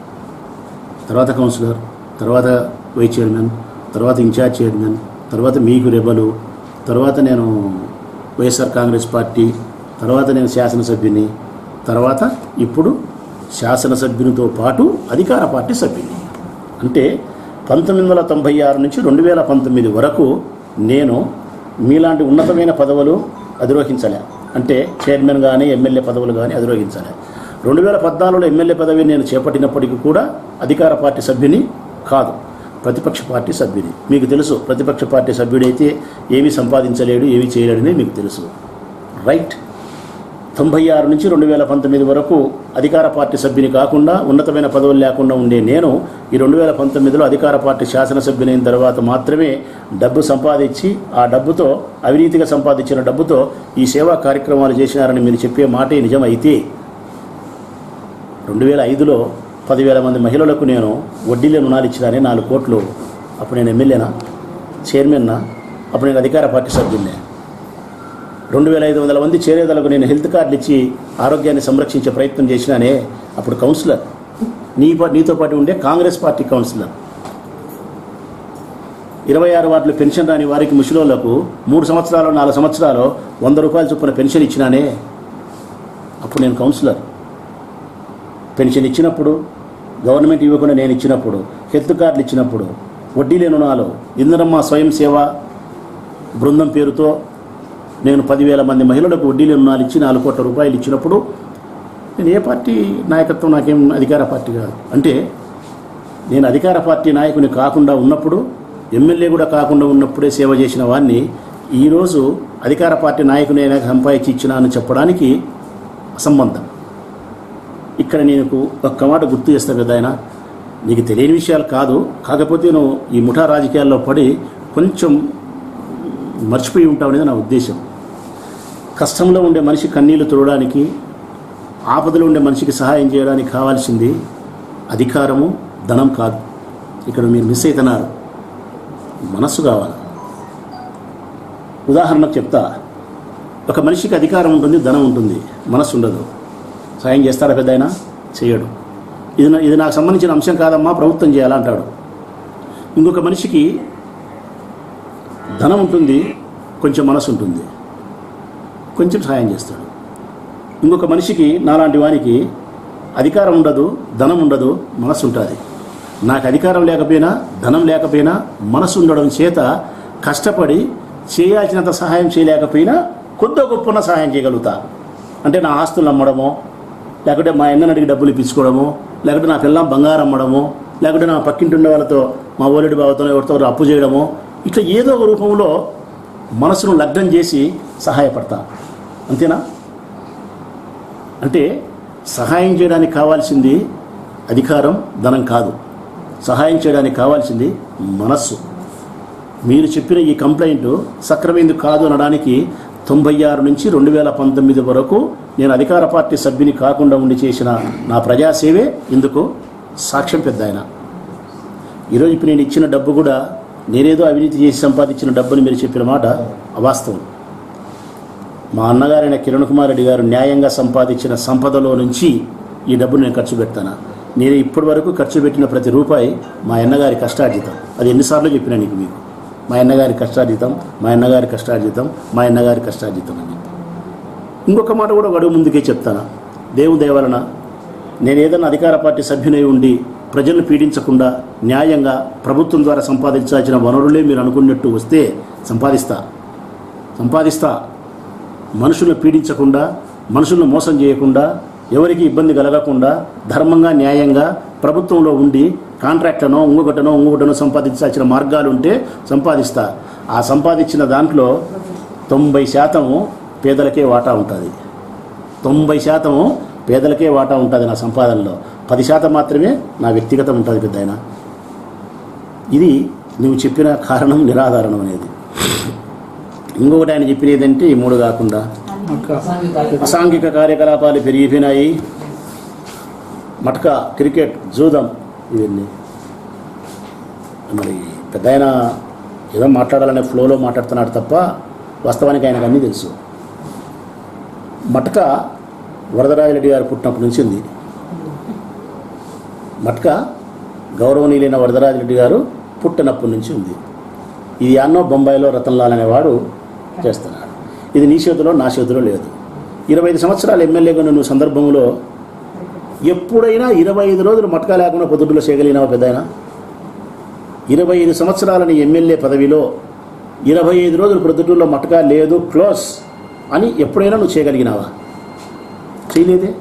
తర్వాత కౌన్సిలర్ తర్వాత వైస్ చైర్మన్ తర్వాత ఇన్ఛార్జ్ చైర్మన్ తర్వాత మీకు రెబలు తర్వాత నేను వైఎస్ఆర్ కాంగ్రెస్ పార్టీ తర్వాత నేను శాసనసభ్యుని తర్వాత ఇప్పుడు శాసనసభ్యునితో పాటు అధికార పార్టీ సభ్యుని అంటే పంతొమ్మిది వందల తొంభై ఆరు నుంచి రెండు వేల పంతొమ్మిది వరకు నేను మీలాంటి ఉన్నతమైన పదవులు అధిరోహించలే అంటే చైర్మన్ కానీ ఎమ్మెల్యే పదవులు కానీ అధిరోహించలే రెండు వేల పద్నాలుగులో ఎమ్మెల్యే పదవి నేను చేపట్టినప్పటికీ కూడా అధికార పార్టీ సభ్యుని కాదు ప్రతిపక్ష పార్టీ సభ్యుని మీకు తెలుసు ప్రతిపక్ష పార్టీ సభ్యుడైతే ఏమీ సంపాదించలేడు ఏమీ చేయలేడని మీకు తెలుసు రైట్ తొంభై ఆరు నుంచి రెండు వేల పంతొమ్మిది వరకు అధికార పార్టీ సభ్యుని కాకుండా ఉన్నతమైన పదవులు లేకుండా ఉండే నేను ఈ రెండు వేల పంతొమ్మిదిలో అధికార పార్టీ శాసనసభ్యునైన తర్వాత మాత్రమే డబ్బు సంపాదించి ఆ డబ్బుతో అవినీతిగా సంపాదించిన డబ్బుతో ఈ సేవా కార్యక్రమాలు చేసినారని మీరు చెప్పే మాటే నిజమైతే రెండు వేల ఐదులో పదివేల మంది మహిళలకు నేను వడ్డీలో రుణాలు ఇచ్చినానే నాలుగు కోట్లు అప్పుడు నేను ఎమ్మెల్యేనా చైర్మన్నా అప్పుడు నేను అధికార పార్టీ సభ్యున్నే రెండు వేల ఐదు వందల మంది చేరేదలకు నేను హెల్త్ కార్డులు ఇచ్చి ఆరోగ్యాన్ని సంరక్షించే ప్రయత్నం చేసినానే అప్పుడు కౌన్సిలర్ నీ పా- నీతో పాటు ఉండే కాంగ్రెస్ పార్టీ కౌన్సిలర్ ఇరవై ఆరు వార్డులు పెన్షన్ రాని వారికి ముసలోళ్లకు మూడు సంవత్సరాలు నాలుగు సంవత్సరాలు వంద రూపాయల చొప్పున పెన్షన్ ఇచ్చినానే అప్పుడు నేను కౌన్సిలర్ పెన్షన్ ఇచ్చినప్పుడు గవర్నమెంట్ ఇవ్వకుండా నేను ఇచ్చినప్పుడు హెల్త్ కార్డులు ఇచ్చినప్పుడు వడ్డీ లేని రుణాలు ఇందిరమ్మ స్వయం సేవ బృందం పేరుతో నేను పదివేల మంది మహిళలకు వడ్డీ లేని రుణాలు ఇచ్చి నాలుగు కోట్ల రూపాయలు ఇచ్చినప్పుడు నేను ఏ పార్టీ నాయకత్వం నాకేం అధికార పార్టీ కాదు అంటే నేను అధికార పార్టీ నాయకుని కాకుండా ఉన్నప్పుడు ఎమ్మెల్యే కూడా కాకుండా ఉన్నప్పుడే సేవ చేసిన వాడిని ఈరోజు అధికార పార్టీ నాయకుని సంపాదించి ఇచ్చినా అని చెప్పడానికి అసంబంధం ఇక్కడ నేను ఒక్క మాట గుర్తు చేస్తా కదా ఆయన నీకు తెలియని విషయాలు కాదు కాకపోతే నువ్వు ఈ ముఠా రాజకీయాల్లో పడి కొంచెం మర్చిపోయి ఉంటావు అనేది నా ఉద్దేశం కష్టంలో ఉండే మనిషి కన్నీళ్లు తుడడానికి ఆపదలో ఉండే మనిషికి సహాయం చేయడానికి కావాల్సింది అధికారము ధనం కాదు ఇక్కడ మీరు మిస్ అవుతున్నారు మనస్సు కావాలి ఉదాహరణకు చెప్తా ఒక మనిషికి అధికారం ఉంటుంది ధనం ఉంటుంది మనస్సు ఉండదు సాయం చేస్తాడా పెద్ద ఆయన చేయడు ఇది నా- ఇది నాకు సంబంధించిన అంశం కాదమ్మా ప్రభుత్వం చేయాలంటాడు ఇంకొక మనిషికి ధనం ఉంటుంది కొంచెం మనసు ఉంటుంది కొంచెం సాయం చేస్తాడు ఇంకొక మనిషికి నాలాంటి వానికి అధికారం ఉండదు ధనం ఉండదు మనసు ఉంటుంది నాకు అధికారం లేకపోయినా ధనం లేకపోయినా మనసు ఉండడం చేత కష్టపడి చేయాల్సినంత సహాయం చేయలేకపోయినా కొద్ది గొప్పన సహాయం చేయగలుగుతా అంటే నా ఆస్తులు అమ్మడమో లేకుంటే మా అన్నని అడిగి డబ్బులు ఇప్పించుకోవడము లేకుంటే నా పిల్లం బంగారం అమ్మడము లేకుంటే నా పక్కింటి ఉండే వాళ్ళతో మా ఓలెడి బావతో ఎవరితో అప్పు చేయడము ఇట్లా ఏదో ఒక రూపంలో మనసును లగ్నం చేసి సహాయపడతా అంతేనా అంటే సహాయం చేయడానికి కావాల్సింది అధికారం ధనం కాదు సహాయం చేయడానికి కావాల్సింది మనస్సు మీరు చెప్పిన ఈ కంప్లైంట్ సక్రమైంది కాదు అనడానికి తొంభై ఆరు నుంచి రెండు వేల పంతొమ్మిది వరకు నేను అధికార పార్టీ సభ్యుని కాకుండా ఉండి చేసిన నా ప్రజాసేవే ఇందుకు సాక్ష్యం పెద్ద ఆయన ఈరోజు ఇప్పుడు నేను ఇచ్చిన డబ్బు కూడా నేనేదో అవినీతి చేసి సంపాదించిన డబ్బుని మీరు చెప్పిన మాట అవాస్తవం మా అన్నగారైన కిరణ్ కుమార్ రెడ్డి గారు న్యాయంగా సంపాదించిన సంపదలో నుంచి ఈ డబ్బును నేను ఖర్చు పెడతాను నేను ఇప్పటి వరకు ఖర్చు పెట్టిన ప్రతి రూపాయి మా అన్నగారి కష్టార్జితం అది ఎన్నిసార్లు చెప్పినా నీకు మీకు మా అన్నగారి కష్టార్జితం మా అన్నగారి కష్టార్జితం మా అన్నగారి కష్టార్జితం అని ఇంకొక మాట కూడా ఒక అడుగు ముందుకే చెప్తాను దేవుని దయ నేను ఏదైనా అధికార పార్టీ సభ్యునై ఉండి ప్రజలను పీడించకుండా న్యాయంగా ప్రభుత్వం ద్వారా సంపాదించాల్సిన వనరులే మీరు అనుకున్నట్టు వస్తే సంపాదిస్తా సంపాదిస్తా మనుషులను పీడించకుండా మనుషులను మోసం చేయకుండా ఎవరికి ఇబ్బంది కలగకుండా ధర్మంగా న్యాయంగా ప్రభుత్వంలో ఉండి కాంట్రాక్ట్లను ఇంకొకటనో ఇంకొకటనో సంపాదించాల్సిన మార్గాలు ఉంటే సంపాదిస్తా ఆ సంపాదించిన దాంట్లో తొంభై శాతము పేదలకే వాటా ఉంటుంది తొంభై శాతము పేదలకే వాటా ఉంటుంది నా సంపాదనలో పది శాతం మాత్రమే నా వ్యక్తిగతం ఉంటుంది పెద్ద ఆయన ఇది నువ్వు చెప్పిన కారణం నిరాధారణం అనేది ఇంకొకటి ఆయన చెప్పిన ఏంటంటే ఈ మూడు కాకుండా అసాంఘిక కార్యకలాపాలు పెరిగిపోయినాయి మటక క్రికెట్ జూదం ఇవన్నీ మరి పెద్ద ఆయన ఏదో మాట్లాడాలనే ఫ్లోలో మాట్లాడుతున్నాడు తప్ప వాస్తవానికి ఆయనకు అన్నీ తెలుసు మటక వరదరాజరెడ్డి గారు పుట్టినప్పటి నుంచి ఉంది మటక గౌరవనీయులైన వరదరాజరెడ్డి గారు పుట్టినప్పటి నుంచి ఉంది ఇది అన్నో బొంబాయిలో రతన్లాల్ అనేవాడు చేస్తున్నాడు ఇది నీ చేతిలో నా చేతిలో లేదు ఇరవై ఐదు సంవత్సరాలు ఎమ్మెల్యేగా నువ్వు సందర్భంలో ఎప్పుడైనా ఇరవై ఐదు రోజులు మటకా లేకుండా పొద్దుట్లో చేయగలిగినావా పెద్దాయన ఇరవై ఐదు సంవత్సరాలని ఎమ్మెల్యే పదవిలో ఇరవై ఐదు రోజులు ప్రొద్దుటూరులో మటకా లేదు క్లోజ్ అని ఎప్పుడైనా నువ్వు చేయగలిగినావా చేయలేదే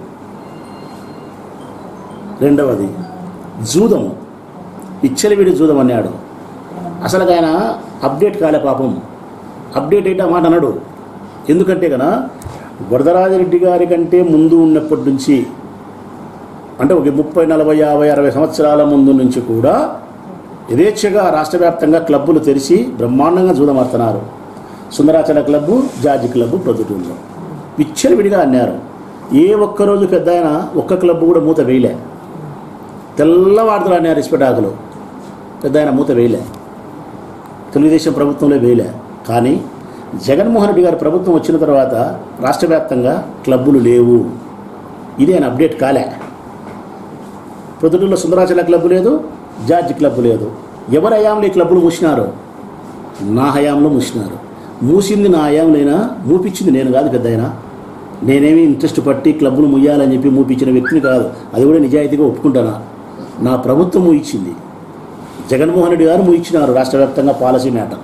రెండవది జూదము విచ్చలవిడి జూదం అన్నాడు అసలు ఆయన అప్డేట్ కాలే పాపం అప్డేట్ అయితే ఆ మాట అన్నాడు ఎందుకంటే కదా వరదరాజరెడ్డి గారి కంటే ముందు ఉన్నప్పటి నుంచి అంటే ఒక ముప్పై నలభై యాభై అరవై సంవత్సరాల ముందు నుంచి కూడా యథేచ్ఛగా రాష్ట్ర వ్యాప్తంగా క్లబ్బులు తెరిచి బ్రహ్మాండంగా జూదమాడుతున్నారు సుందరాచల క్లబ్బు జార్జి క్లబ్బు ప్రొద్దుటూరులో విచ్చలవిడిగా అన్నారు ఏ ఒక్క రోజు పెద్ద ఆయన ఒక్క క్లబ్బు కూడా మూత వేయలే తెల్లవాడుతులు అన్నారు ఇస్పెటాకులు పెద్ద ఆయన మూత వేయలే తెలుగుదేశం ప్రభుత్వంలో వేయలే కానీ జగన్మోహన్ రెడ్డి గారి ప్రభుత్వం వచ్చిన తర్వాత రాష్ట్ర వ్యాప్తంగా క్లబ్బులు లేవు ఇది ఆయన అప్డేట్ కాలే ప్రొద్దుటూరులో సుందరాచల క్లబ్బు లేదు జార్జ్ క్లబ్బు లేదు ఎవరి హయాంలో ఈ క్లబ్బులు మూసినారు నా హయాంలో మూసినారు మూసింది నా హయాంలోనైనా మూపించింది నేను కాదు పెద్ద ఆయన నేనేమి ఇంట్రెస్ట్ పట్టి క్లబ్బులు ముయ్యాలని చెప్పి మూపించిన వ్యక్తిని కాదు అది కూడా నిజాయితీగా ఒప్పుకుంటానా నా ప్రభుత్వం మూయించింది జగన్మోహన్ రెడ్డి గారు మూయించినారు రాష్ట్ర వ్యాప్తంగా పాలసీ మ్యాటర్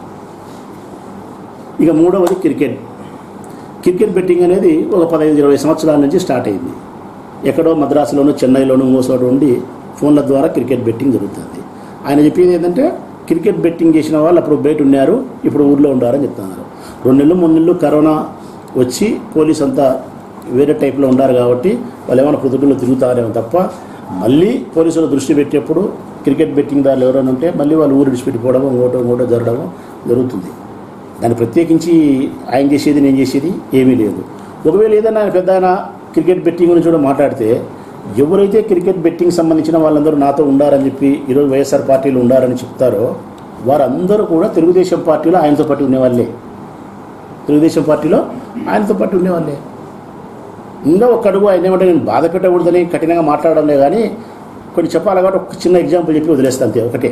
ఇక మూడవది క్రికెట్ క్రికెట్ బెట్టింగ్ అనేది ఒక పదహైదు ఇరవై సంవత్సరాల నుంచి స్టార్ట్ అయింది ఎక్కడో మద్రాసులోనూ చెన్నైలోనూ ఇంకోసోట ఉండి ఫోన్ల ద్వారా క్రికెట్ బెట్టింగ్ జరుగుతుంది ఆయన చెప్పేది ఏంటంటే క్రికెట్ బెట్టింగ్ చేసిన వాళ్ళు అప్పుడు బయట ఉన్నారు ఇప్పుడు ఊర్లో ఉండారని చెప్తున్నారు రెండు నెలలు మూడు నెలలు కరోనా వచ్చి పోలీస్ అంతా వేరే టైప్లో ఉన్నారు కాబట్టి వాళ్ళు ఏమైనా పొద్దుటూళ్ళు తిరుగుతారేమో తప్ప మళ్ళీ పోలీసులు దృష్టి పెట్టేప్పుడు క్రికెట్ బెట్టింగ్ దారులు ఎవరైనా ఉంటే మళ్ళీ వాళ్ళు ఊరు విడిచిపెట్టిపోవడం ఇంకోటో ఇంకోటో జరగడం జరుగుతుంది దాన్ని ప్రత్యేకించి ఆయన చేసేది నేను చేసేది ఏమీ లేదు ఒకవేళ ఏదైనా ఆయన పెద్ద ఆయన క్రికెట్ బెట్టింగ్ గురించి కూడా మాట్లాడితే ఎవరైతే క్రికెట్ బెట్టింగ్ సంబంధించిన వాళ్ళందరూ నాతో ఉండారని చెప్పి ఈరోజు వైఎస్ఆర్ పార్టీలో ఉండారని చెప్తారో వారందరూ కూడా తెలుగుదేశం పార్టీలో ఆయనతో పాటు ఉండేవాళ్ళే తెలుగుదేశం పార్టీలో ఆయనతో పాటు ఉండేవాళ్ళే ఇంకా ఒక అడుగు ఆయన ఏమంటే నేను బాధ పెట్టకూడదని కఠినంగా మాట్లాడడంలే కానీ కొన్ని చెప్పాలి కాబట్టి ఒక చిన్న ఎగ్జాంపుల్ చెప్పి వదిలేస్తాను అంతే ఒకటే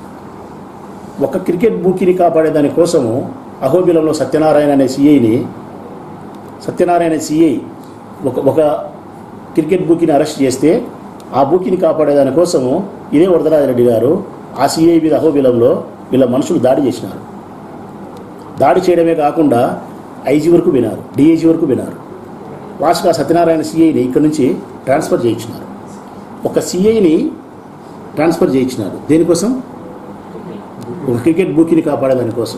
ఒక క్రికెట్ బూకీని కాపాడే దానికోసము అహోబిలంలో సత్యనారాయణ అనే సిఐని సత్యనారాయణ సిఐ ఒక ఒక క్రికెట్ బూకీని అరెస్ట్ చేస్తే ఆ బూకీని కాపాడే దానికోసము ఇదే వరదరాజరెడ్డి గారు ఆ సిఐ మీద అహోబిలంలో వీళ్ళ మనుషులు దాడి చేసినారు దాడి చేయడమే కాకుండా ఐజీ వరకు వినారు డిఐజీ వరకు వినారు వాసుగా సత్యనారాయణ సిఐని ఇక్కడ నుంచి ట్రాన్స్ఫర్ చేయించినారు ఒక సిఐని ట్రాన్స్ఫర్ చేయించినారు దేనికోసం ఒక క్రికెట్ బూకీని కాపాడేదాని కోసం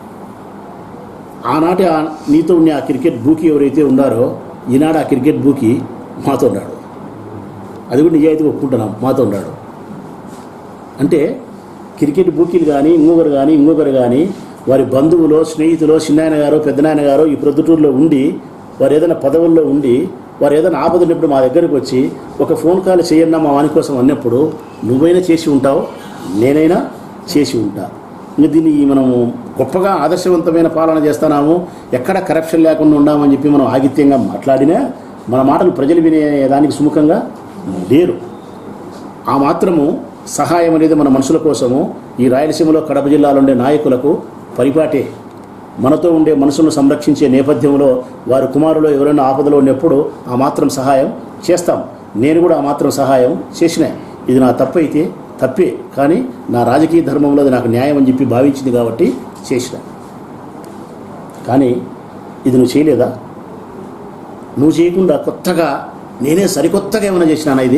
ఆనాటి ఆ నీతో ఉండే ఆ క్రికెట్ బూకీ ఎవరైతే ఉన్నారో ఈనాడు ఆ క్రికెట్ బూకీ మాతో ఉన్నాడు అది కూడా నిజాయితీగా ఒప్పుకుంటున్నాం మాతో ఉన్నాడు అంటే క్రికెట్ బూకీలు కానీ ఇంకొకరు కానీ ఇంకొకరు కానీ వారి బంధువులో స్నేహితులో చిన్నాయన గారు పెద్దనాయన గారు ఈ ప్రొద్దుటూరులో ఉండి వారు ఏదైనా పదవుల్లో ఉండి వారు ఏదైనా ఆపదన్నప్పుడు మా దగ్గరకు వచ్చి ఒక ఫోన్ కాల్ చేయన్నా మా వాని కోసం అన్నప్పుడు నువ్వైనా చేసి ఉంటావు నేనైనా చేసి ఉంటా ఇంకా దీన్ని మనము గొప్పగా ఆదర్శవంతమైన పాలన చేస్తున్నాము ఎక్కడ కరప్షన్ లేకుండా ఉన్నామని చెప్పి మనం ఆగిత్యంగా మాట్లాడినా మన మాటలు ప్రజలు వినే దానికి సుముఖంగా లేరు ఆ మాత్రము సహాయం అనేది మన మనుషుల కోసము ఈ రాయలసీమలో కడప జిల్లాలో ఉండే నాయకులకు పరిపాటే మనతో ఉండే మనసును సంరక్షించే నేపథ్యంలో వారి కుమారులు ఎవరైనా ఆపదలో ఉన్నప్పుడు ఆ మాత్రం సహాయం చేస్తాం నేను కూడా ఆ మాత్రం సహాయం చేసిన ఇది నా తప్పు అయితే తప్పే కానీ నా రాజకీయ ధర్మంలో అది నాకు న్యాయం అని చెప్పి భావించింది కాబట్టి చేసిన కానీ ఇది నువ్వు చేయలేదా నువ్వు చేయకుండా కొత్తగా నేనే సరికొత్తగా ఏమైనా చేసినానా ఇది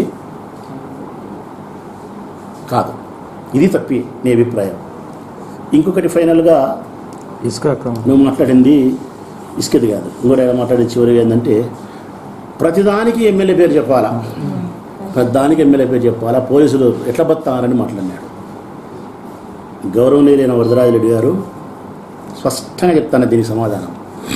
కాదు ఇది తప్పి నీ అభిప్రాయం ఇంకొకటి ఫైనల్గా ఇసుక అక్రమం నువ్వు మాట్లాడింది ఇసుకది కాదు ఇంకోటి ఏదో మాట్లాడింది చివరిగా ఏంటంటే ప్రతిదానికి ఎమ్మెల్యే పేరు చెప్పాలా ప్రతిదానికి ఎమ్మెల్యే పేరు చెప్పాలా పోలీసులు ఎట్లా బతారని మాట్లాడినాడు గౌరవనీయులైన వరదరాజరెడ్డి గారు స్పష్టంగా చెప్తాను దీనికి సమాధానం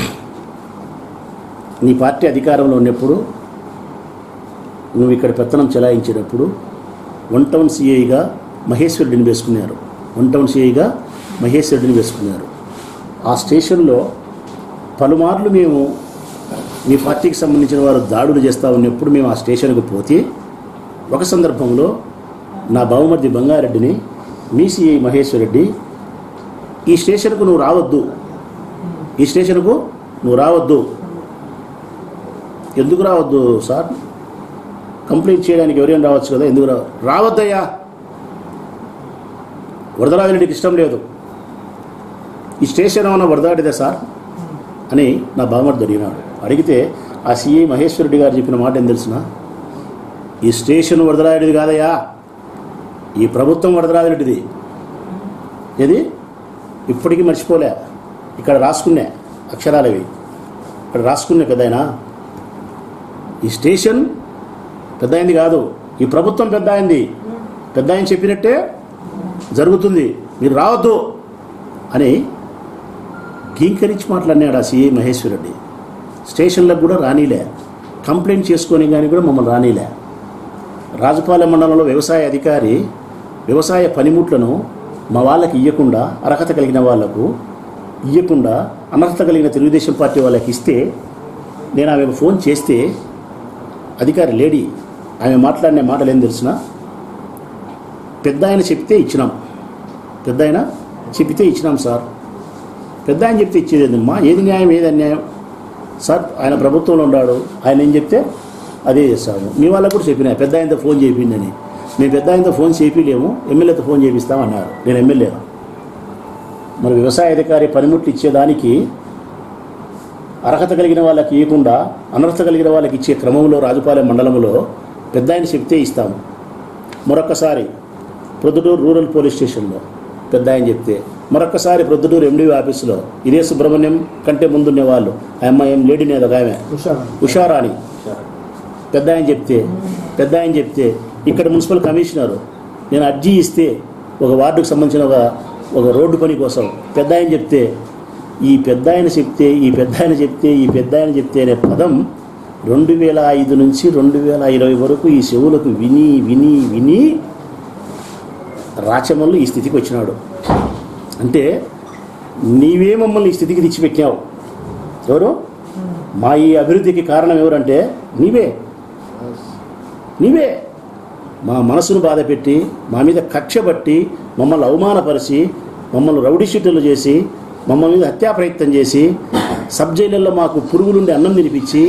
నీ పార్టీ అధికారంలో ఉన్నప్పుడు నువ్వు ఇక్కడ పెత్తనం చెలాయించేటప్పుడు వన్ టౌన్ సిఐగా మహేశ్వరుడిని వేసుకున్నారు వన్ టౌన్ సిఐగా మహేశ్వరుడిని వేసుకున్నారు ఆ స్టేషన్లో పలుమార్లు మేము మీ పార్టీకి సంబంధించిన వారు దాడులు చేస్తూ ఉన్నప్పుడు మేము ఆ స్టేషన్కు పోతే ఒక సందర్భంలో నా బావమర్ది బంగారెడ్డిని మీ సిఐ మహేశ్వరరెడ్డి ఈ స్టేషన్కు నువ్వు రావద్దు ఈ స్టేషన్కు నువ్వు రావద్దు ఎందుకు రావద్దు సార్ కంప్లైంట్ చేయడానికి ఎవరైనా రావచ్చు కదా ఎందుకు రా రావద్దయ్యా వరదరాజరెడ్డికి ఇష్టం లేదు ఈ స్టేషన్ ఏమన్నా వరదాడిదే సార్ అని నా బామర్ది అడిగినాడు అడిగితే ఆ సిఐ మహేశ్వరరెడ్డి గారు చెప్పిన మాట ఏం తెలిసిన ఈ స్టేషన్ వరదరాజరెడ్డిది కాదయ్యా ఈ ప్రభుత్వం వరదరాజరెడ్డిది ఏది ఇప్పటికీ మర్చిపోలే ఇక్కడ రాసుకునే అక్షరాలు ఇవి ఇక్కడ రాసుకునే పెద్దాయనా ఈ స్టేషన్ పెద్ద అయింది కాదు ఈ ప్రభుత్వం పెద్ద అయింది పెద్ద ఆయన చెప్పినట్టే జరుగుతుంది మీరు రావద్దు అని గీంకరించి మాట్లాడినాడు ఆ సిఐ మహేశ్వరరెడ్డి స్టేషన్లకు కూడా రానీలే కంప్లైంట్ చేసుకొని కానీ కూడా మమ్మల్ని రానీలే రాజపాలెం మండలంలో వ్యవసాయ అధికారి వ్యవసాయ పనిముట్లను మా వాళ్ళకి ఇవ్వకుండా అర్హత కలిగిన వాళ్లకు ఇవ్వకుండా అనర్హత కలిగిన తెలుగుదేశం పార్టీ వాళ్ళకి ఇస్తే నేను ఆమెకు ఫోన్ చేస్తే అధికారి లేడీ ఆమె మాట్లాడిన మాటలు ఏం తెలిసిన పెద్ద ఆయన చెప్తే ఇచ్చినాం పెద్ద ఆయన చెప్తే ఇచ్చినాం సార్ పెద్ద ఆయన చెప్తే ఇచ్చేది ఏందమ్మా ఏది న్యాయం ఏది అన్యాయం సార్ ఆయన ప్రభుత్వంలో ఉన్నాడు ఆయన ఏం చెప్తే అదే చేస్తాము మీ వాళ్ళకు కూడా చెప్పినా పెద్ద ఆయనతో ఫోన్ చేయిందని మేము పెద్ద ఆయనతో ఫోన్ చేపిలేము ఎమ్మెల్యేతో ఫోన్ చేపిస్తామన్నారు నేను ఎమ్మెల్యే మరి వ్యవసాయ అధికారి పనిముట్లు ఇచ్చేదానికి అర్హత కలిగిన వాళ్ళకి ఇవ్వకుండా అనర్హత కలిగిన వాళ్ళకి ఇచ్చే క్రమంలో రాజుపాలెం మండలంలో పెద్ద ఆయన చెప్తే ఇస్తాము మరొకసారి ప్రొద్దుటూరు రూరల్ పోలీస్ స్టేషన్లో పెద్ద ఆయన చెప్తే మరొకసారి ప్రొద్దుటూరు ఎండివి ఆఫీసులో ఇదే సుబ్రహ్మణ్యం కంటే ముందున్న వాళ్ళు ఆ అమ్మాయి ఏం లేడీ అనేది ఒక ఆమె ఉషారాణి పెద్ద ఆయన చెప్తే పెద్ద ఆయన చెప్తే ఇక్కడ మున్సిపల్ కమిషనరు నేను అర్జీ ఇస్తే ఒక వార్డుకు సంబంధించిన ఒక ఒక రోడ్డు పని కోసం పెద్ద ఆయన చెప్తే ఈ పెద్ద ఆయన చెప్తే ఈ పెద్ద ఆయన చెప్తే ఈ పెద్ద ఆయన చెప్తే అనే పదం రెండు వేల ఐదు నుంచి రెండు వేల ఇరవై వరకు ఈ చెవులకు విని విని విని రాచమల్లు ఈ స్థితికి వచ్చినాడు అంటే నీవే మమ్మల్ని ఈ స్థితికి తెచ్చిపెట్టావు ఎవరు మా ఈ అభివృద్ధికి కారణం ఎవరంటే నీవే నీవే మా మనసును బాధపెట్టి మా మీద కక్ష పట్టి మమ్మల్ని అవమానపరిచి మమ్మల్ని రౌడీ షీటులు చేసి మమ్మల్ని మీద హత్యా ప్రయత్నం చేసి సబ్ జైళ్ళల్లో మాకు పురుగులుండి అన్నం తినిపించి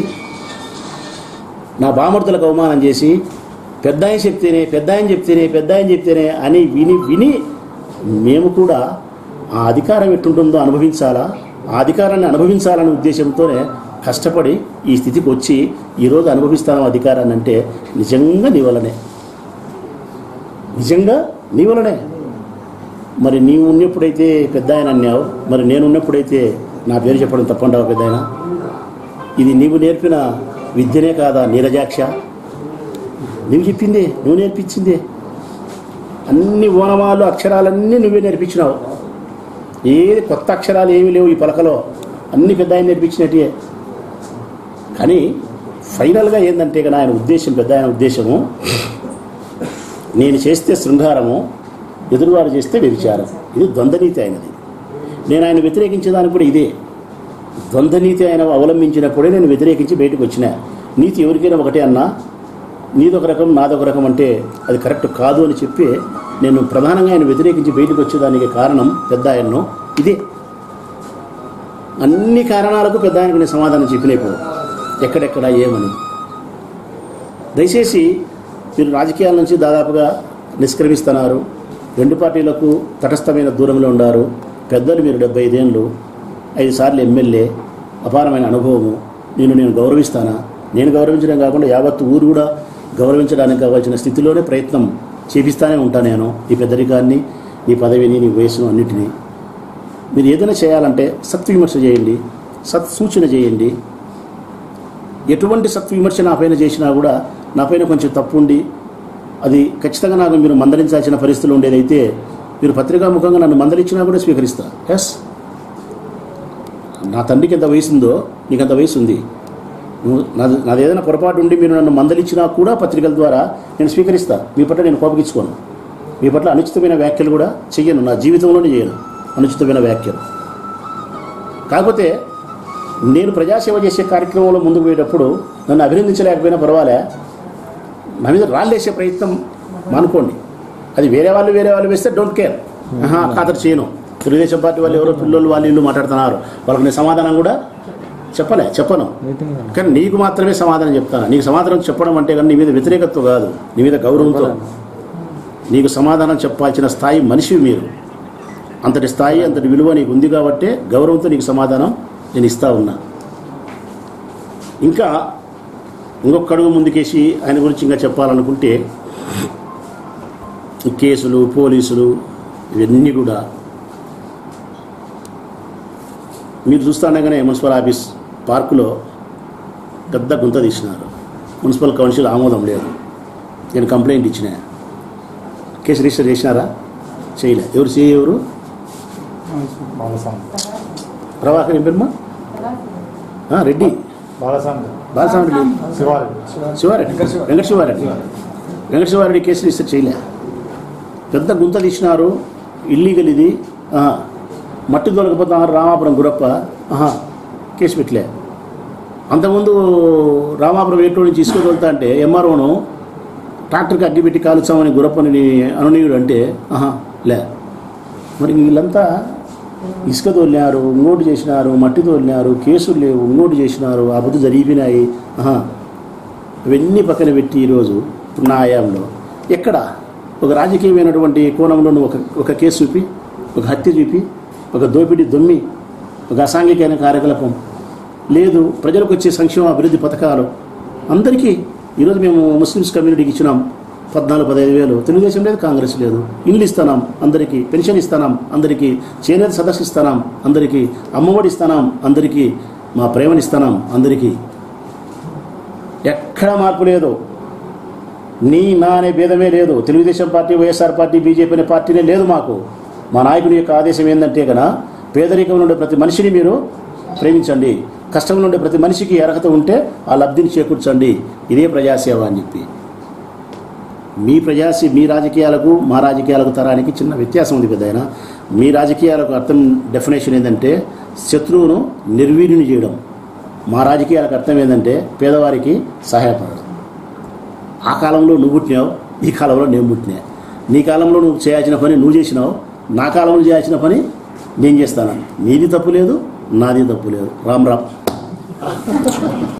నా బామర్తులకు అవమానం చేసి పెద్ద ఆయన చెప్తేనే పెద్ద ఆయన చెప్తేనే పెద్ద ఆయన చెప్తేనే అని విని విని మేము కూడా ఆ అధికారం ఎట్టుంటుందో అనుభవించాలా ఆ అధికారాన్ని అనుభవించాలనే ఉద్దేశంతోనే కష్టపడి ఈ స్థితికి వచ్చి ఈరోజు అనుభవిస్తాను అధికారాన్ని అంటే నిజంగా నీ వల్లనే నిజంగా నీ వల్లనే మరి నీవు ఉన్నప్పుడైతే పెద్ద ఆయన అన్నావు మరి నేను ఉన్నప్పుడైతే నా పేరు చెప్పడం తప్పంటావు పెద్ద ఆయన ఇది నీవు నేర్పిన విద్యనే కాదా నీరజాక్ష నువ్వు చెప్పిందే నువ్వు నేర్పించిందే అన్ని ఓనమాలు అక్షరాలన్నీ నువ్వే నేర్పించినావు ఏది కొత్త అక్షరాలు ఏమీ లేవు ఈ పలకలో అన్ని పెద్ద ఆయన నేర్పించినట్టే కానీ ఫైనల్గా ఏంటంటే ఇక ఆయన ఉద్దేశం పెద్ద ఆయన ఉద్దేశము నేను చేస్తే శృంగారము ఎదురువారు చేస్తే వ్యభిచారం ఇది ద్వంద్వనీతి అయినది నేను ఆయన వ్యతిరేకించేదానికి కూడా ఇదే ద్వంద్వనీతి ఆయన అవలంబించినప్పుడే నేను వ్యతిరేకించి బయటకు వచ్చిన నీతి ఎవరికైనా ఒకటే అన్నా నీదొక రకం నాదొక రకం అంటే అది కరెక్ట్ కాదు అని చెప్పి నేను ప్రధానంగా ఆయన వ్యతిరేకించి బయటకు వచ్చేదానికి కారణం పెద్ద ఆయన్ను ఇదే అన్ని కారణాలకు పెద్ద ఆయనకు నేను సమాధానం చెప్పినప్పుడు ఎక్కడెక్కడ ఏమని దయచేసి మీరు రాజకీయాల నుంచి దాదాపుగా నిష్క్రమిస్తున్నారు రెండు పార్టీలకు తటస్థమైన దూరంలో ఉన్నారు పెద్దలు మీరు డెబ్బై ఐదేళ్ళు ఐదు సార్లు ఎమ్మెల్యే అపారమైన అనుభవము నేను నేను గౌరవిస్తానా నేను గౌరవించడం కాకుండా యావత్ ఊరు కూడా గౌరవించడానికి కావాల్సిన స్థితిలోనే ప్రయత్నం చేపిస్తానే ఉంటాను నేను ఈ పెద్దరికాన్ని నీ పదవిని నీ వయసును అన్నిటినీ మీరు ఏదైనా చేయాలంటే సత్విమర్శ చేయండి సత్ సూచన చేయండి ఎటువంటి సత్విమర్శ నా పైన చేసినా కూడా నా పైన కొంచెం తప్పు ఉండి అది ఖచ్చితంగా నాకు మీరు మందలించాల్సిన పరిస్థితులు ఉండేదైతే మీరు పత్రికాముఖంగా నన్ను మందలించినా కూడా స్వీకరిస్తా ఎస్ నా తండ్రికి ఎంత వయసు ఉందో నీకు అంత వయసు ఉంది నువ్వు నాది నాది ఏదైనా పొరపాటు ఉండి మీరు నన్ను మందలించినా కూడా పత్రికల ద్వారా నేను స్వీకరిస్తా మీ పట్ల నేను కోపగించుకోను మీ పట్ల అనుచితమైన వ్యాఖ్యలు కూడా చెయ్యను నా జీవితంలోనే చేయను అనుచితమైన వ్యాఖ్యలు కాకపోతే నేను ప్రజాసేవ చేసే కార్యక్రమంలో ముందుకు పోయేటప్పుడు నన్ను అభినందించలేకపోయినా పర్వాలే నా మీద రాళ్ళేసే ప్రయత్నం మానుకోండి అది వేరే వాళ్ళు వేరే వాళ్ళు వేస్తే డోంట్ కేర్ ఆహా ఖాతరు చేయను తెలుగుదేశం పార్టీ వాళ్ళు ఎవరో పిల్లలు వాళ్ళు వీళ్ళు మాట్లాడుతున్నారు వాళ్ళకి నేను సమాధానం కూడా చెప్పలే చెప్పను కానీ నీకు మాత్రమే సమాధానం చెప్తాను నీకు సమాధానం చెప్పడం అంటే కానీ నీ మీద వ్యతిరేకత్వం కాదు నీ మీద గౌరవంతో నీకు సమాధానం చెప్పాల్సిన స్థాయి మనిషి మీరు అంతటి స్థాయి అంతటి విలువ నీకు ఉంది కాబట్టే గౌరవంతో నీకు సమాధానం నేను ఇస్తా ఉన్నా ఇంకా ఇంకొక అడుగు ముందుకేసి ఆయన గురించి ఇంకా చెప్పాలనుకుంటే ఈ కేసులు పోలీసులు ఇవన్నీ కూడా మీరు చూస్తుండగానే మున్సిపల్ ఆఫీస్ పార్కులో పెద్ద గుంత తీసినారు మున్సిపల్ కౌన్సిల్ ఆమోదం లేదు నేను కంప్లైంట్ ఇచ్చిన కేసు రిజిస్టర్ చేసినారా చేయలే ఎవరు సీ ఎవరు బాలస్వామి ప్రభాకర్ ఏం పేరుమా ఆ, రెడ్డి బాలస్వామి బాలస్వామి రెడ్డి శివారెడ్డి శివారెడ్డి వెంకట శివారెడ్డి వెంకట శివారెడ్డి కేసు రిజిస్టర్ చేయలే పెద్ద గుంత తీసినారు ఇల్లీగల్ ఇది ఆహా. మట్టి దొరకపోతున్నారు రామాపురం గురప్ప ఆహా కేసు పెట్టలే అంతకుముందు రామాపురం ఏటో నుంచి ఇసుక తోలుతా అంటే ఎంఆర్ఓను ట్రాక్టర్కి అగ్గిపెట్టి కాలుచామని గురప్పని అనునీయుడు అంటే ఆహా లే మరి వీళ్ళంతా ఇసుక తోలినారు ఇంకోటి చేసినారు మట్టి తోలినారు కేసులు లేవు ఇంకోటి చేసినారు అబద్ధ జరిగినాయి ఆహా ఇవన్నీ పక్కన పెట్టి ఈరోజు ఇప్పుడు నా ఆయాంలో ఎక్కడ ఒక రాజకీయమైనటువంటి కోణంలో నువ్వు ఒక ఒక కేసు చూపి ఒక హత్య చూపి ఒక దోపిడీ దొమ్మి ఒక అసాంఘికమైన కార్యకలాపం లేదు ప్రజలకు వచ్చే సంక్షేమ అభివృద్ధి పథకాలు అందరికీ ఈరోజు మేము ముస్లిమ్స్ కమ్యూనిటీకి ఇచ్చినాం పద్నాలుగు పదహైదు వేలు తెలుగుదేశం లేదు కాంగ్రెస్ లేదు ఇల్లు ఇస్తున్నాం అందరికీ పెన్షన్ ఇస్తున్నాం అందరికీ చేనేత సదస్సు ఇస్తున్నాం అందరికీ అమ్మఒడి ఇస్తున్నాం అందరికీ మా ప్రేమని ఇస్తున్నాం అందరికీ ఎక్కడ మార్పు లేదు నీ నా అనే భేదమే లేదు Telugu Desam party YSR party BJP అనే పార్టీనే లేదు మాకు మా నాయకుని యొక్క ఆదేశం ఏంటంటే కనుక పేదరికంలో ఉండే ప్రతి మనిషిని మీరు ప్రేమించండి కష్టంలో ఉండే ప్రతి మనిషికి అర్హత ఉంటే ఆ లబ్ధిని చేకూర్చండి ఇదే ప్రజాసేవ అని చెప్పి మీ ప్రజాసి మీ రాజకీయాలకు మా రాజకీయాలకు తరానికి చిన్న వ్యత్యాసం ఉంది పెద్ద మీ రాజకీయాలకు అర్థం డెఫినేషన్ ఏంటంటే శత్రువును నిర్వీర్యుని చేయడం మా రాజకీయాలకు అర్థం ఏంటంటే పేదవారికి సహాయపడడం ఆ కాలంలో నువ్వు పుట్టినావు ఈ కాలంలో నేను పుట్టినా నీ కాలంలో నువ్వు చేయాల్సిన పని నువ్వు చేసినావు నా కాలంలో చేయాల్సిన పని నేను చేస్తాను నీది తప్పు లేదు నాది తప్పు లేదు రామ్ రామ్